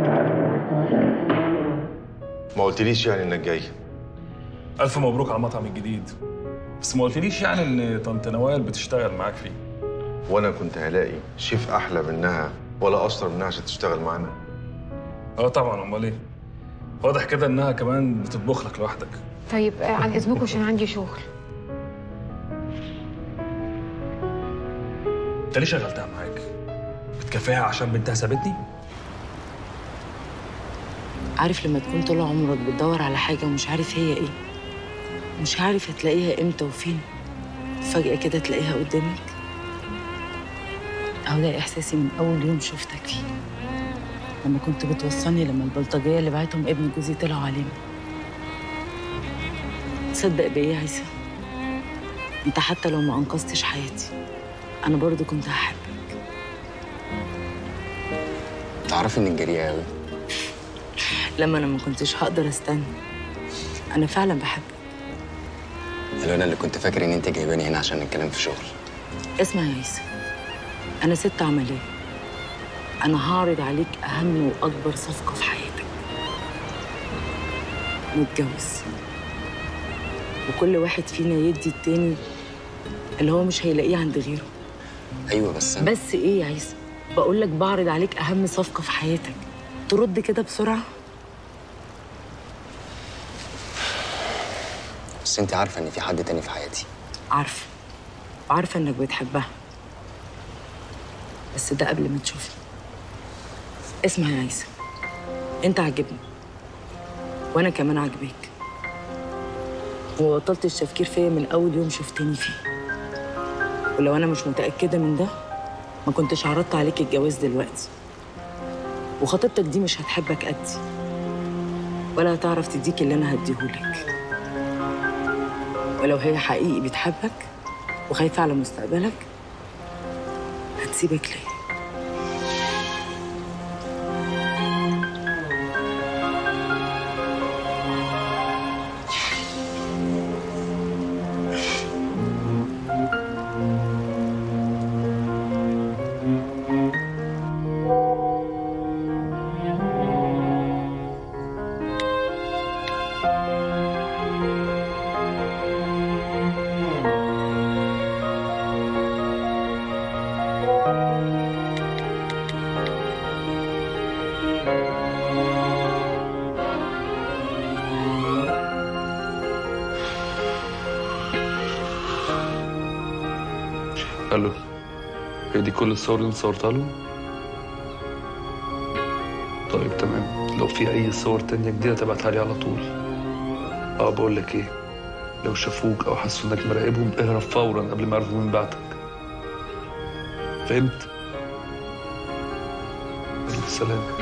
ما قلتليش يعني انك جاي ألف مبروك على المطعم الجديد بس ما قلتليش يعني إن طنط نوال بتشتغل معاك فيه وانا كنت هلاقي شيف احلى منها ولا اشطر منها عشان تشتغل معانا اه طبعا امال ايه واضح كده انها كمان بتطبخ لك لوحدك طيب آه، عن اذنكم عشان عندي شغل انت ليه شغلتها معاك بتكافئها عشان بنتها سابتني عارف لما تكون طول عمرك بتدور على حاجة ومش عارف هي ايه مش عارف هتلاقيها امتى وفين فجأة كده تلاقيها قدامك أهو ده إحساسي من أول يوم شفتك فيه لما كنت بتوصلني لما البلطجية اللي بعتهم ابن جوزي طلعوا علينا تصدق بإيه يا عيسى أنت حتى لو ما أنقذتش حياتي أنا برضو كنت هحبك تعرفي انك جريئه قوي لما أنا ما كنتش هقدر أستنى أنا فعلا بحبك لو انا اللي كنت فاكر ان انت جايباني هنا عشان نتكلم في شغل اسمع يا عيسى أنا ست عملية أنا هعرض عليك أهم وأكبر صفقة في حياتك نتجوز وكل واحد فينا يدي التاني اللي هو مش هيلاقيه عند غيره ايوه بس بس إيه يا عيسى بقول لك بعرض عليك أهم صفقة في حياتك ترد كده بسرعة بس انت عارفه ان في حد تاني في حياتي عارفة وعارفة إنك بتحبها بس ده قبل ما تشوفني اسمع يا عيسى أنت عاجبني وأنا كمان عاجباك وما بطلتش تفكير فيا من أول يوم شفتني فيه ولو أنا مش متأكدة من ده ما كنتش عرضت عليك الجواز دلوقتي وخطيبتك دي مش هتحبك قدي ولا هتعرف تديك اللي أنا هديهولك ولو هي حقيقي بتحبك وخايفة على مستقبلك هتسيبك ليه هي دي كل الصور اللي انت صورتها له؟ طيب تمام لو في اي صور تانية جديدة تبعتها لي على طول اه بقول لك ايه لو شافوك او حسوا انك مراقبهم اهرب فورا قبل ما يعرفوا مين بعتك فهمت؟ الف سلامة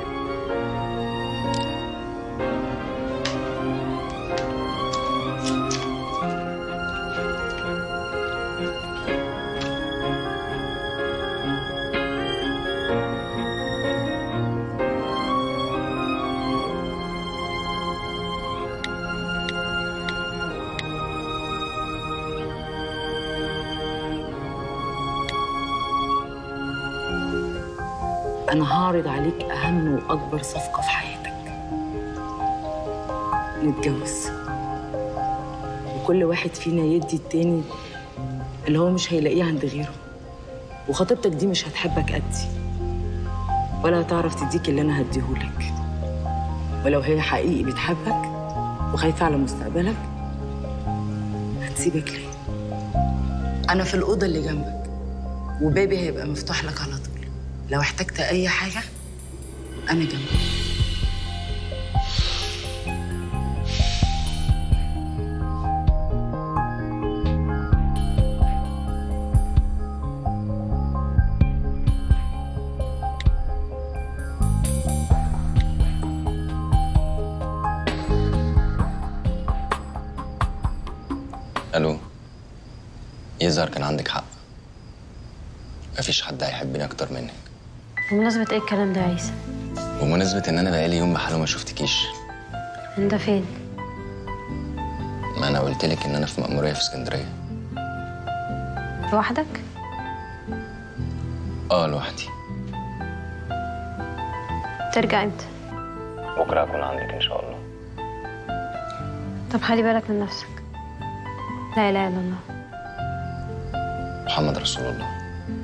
أنا هعرض عليك أهم وأكبر صفقة في حياتك نتجوز وكل واحد فينا يدي التاني اللي هو مش هيلاقيه عند غيره وخطيبتك دي مش هتحبك قدي ولا هتعرف تديك اللي أنا هديهولك ولو هي حقيقي بتحبك وخايفة على مستقبلك هتسيبك ليه أنا في الأوضة اللي جنبك وبابي هيبقى مفتوح لك على طول لو احتجت أي حاجة أنا جنبك الو يظهر كان عندك حق مفيش حد هيحبني اكتر منك بمناسبة ايه الكلام ده يا عيسى؟ بمناسبة ان انا بقالي يوم بحاله ما شفتكيش انت فين؟ ما انا قلت لك ان انا في مأمورية في اسكندرية لوحدك؟ اه لوحدي ترجع امتى؟ بكرة هكون عندك ان شاء الله طب خلي بالك من نفسك لا اله الا الله محمد رسول الله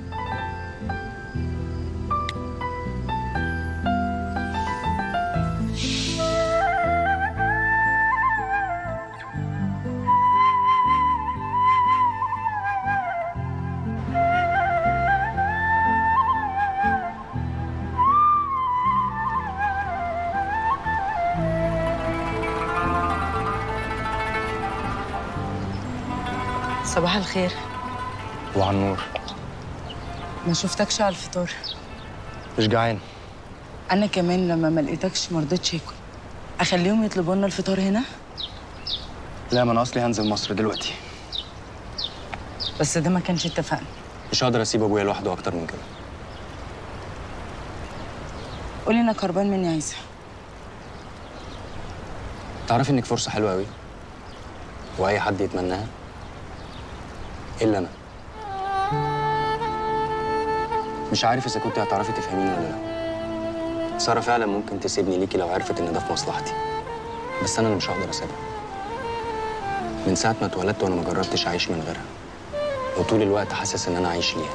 صباح الخير وعلى النور ما شفتكش على الفطار مش جعان انا كمان لما ما لقيتكش ما رضيتش اكل اخليهم يطلبوا لنا الفطار هنا لا ما انا اصلي هنزل مصر دلوقتي بس ده ما كانش اتفقنا مش هقدر اسيب ابويا لوحده اكتر من كده قولي انك هربان مني يا عيسى تعرفي انك فرصه حلوه قوي واي حد يتمناها الا انا مش عارف اذا كنت هتعرفي تفهميني ولا لا ساره فعلا ممكن تسيبني ليكي لو عرفت ان ده في مصلحتي بس انا اللي مش هقدر اسيبها من ساعه ما اتولدت وانا ما جربتش اعيش من غيرها وطول الوقت حاسس ان انا عايش ليها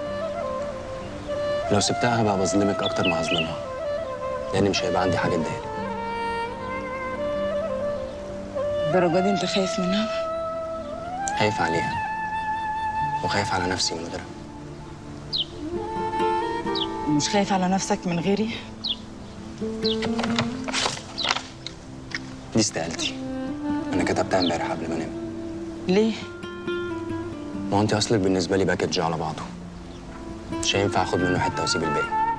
لو سبتها هبقى بظلمك اكتر ما هظلمها لان مش هيبقى عندي حاجه اديها الدرجه دي انت خايف منها خايف عليها وخايف على نفسي من غيرها مش خايف على نفسك من غيري دي استقالتي انا كتبتها امبارح قبل ما انام ليه ما هو انت اصلك بالنسبه لي باكج على بعضه مش هينفع اخد منه حته واسيب الباقي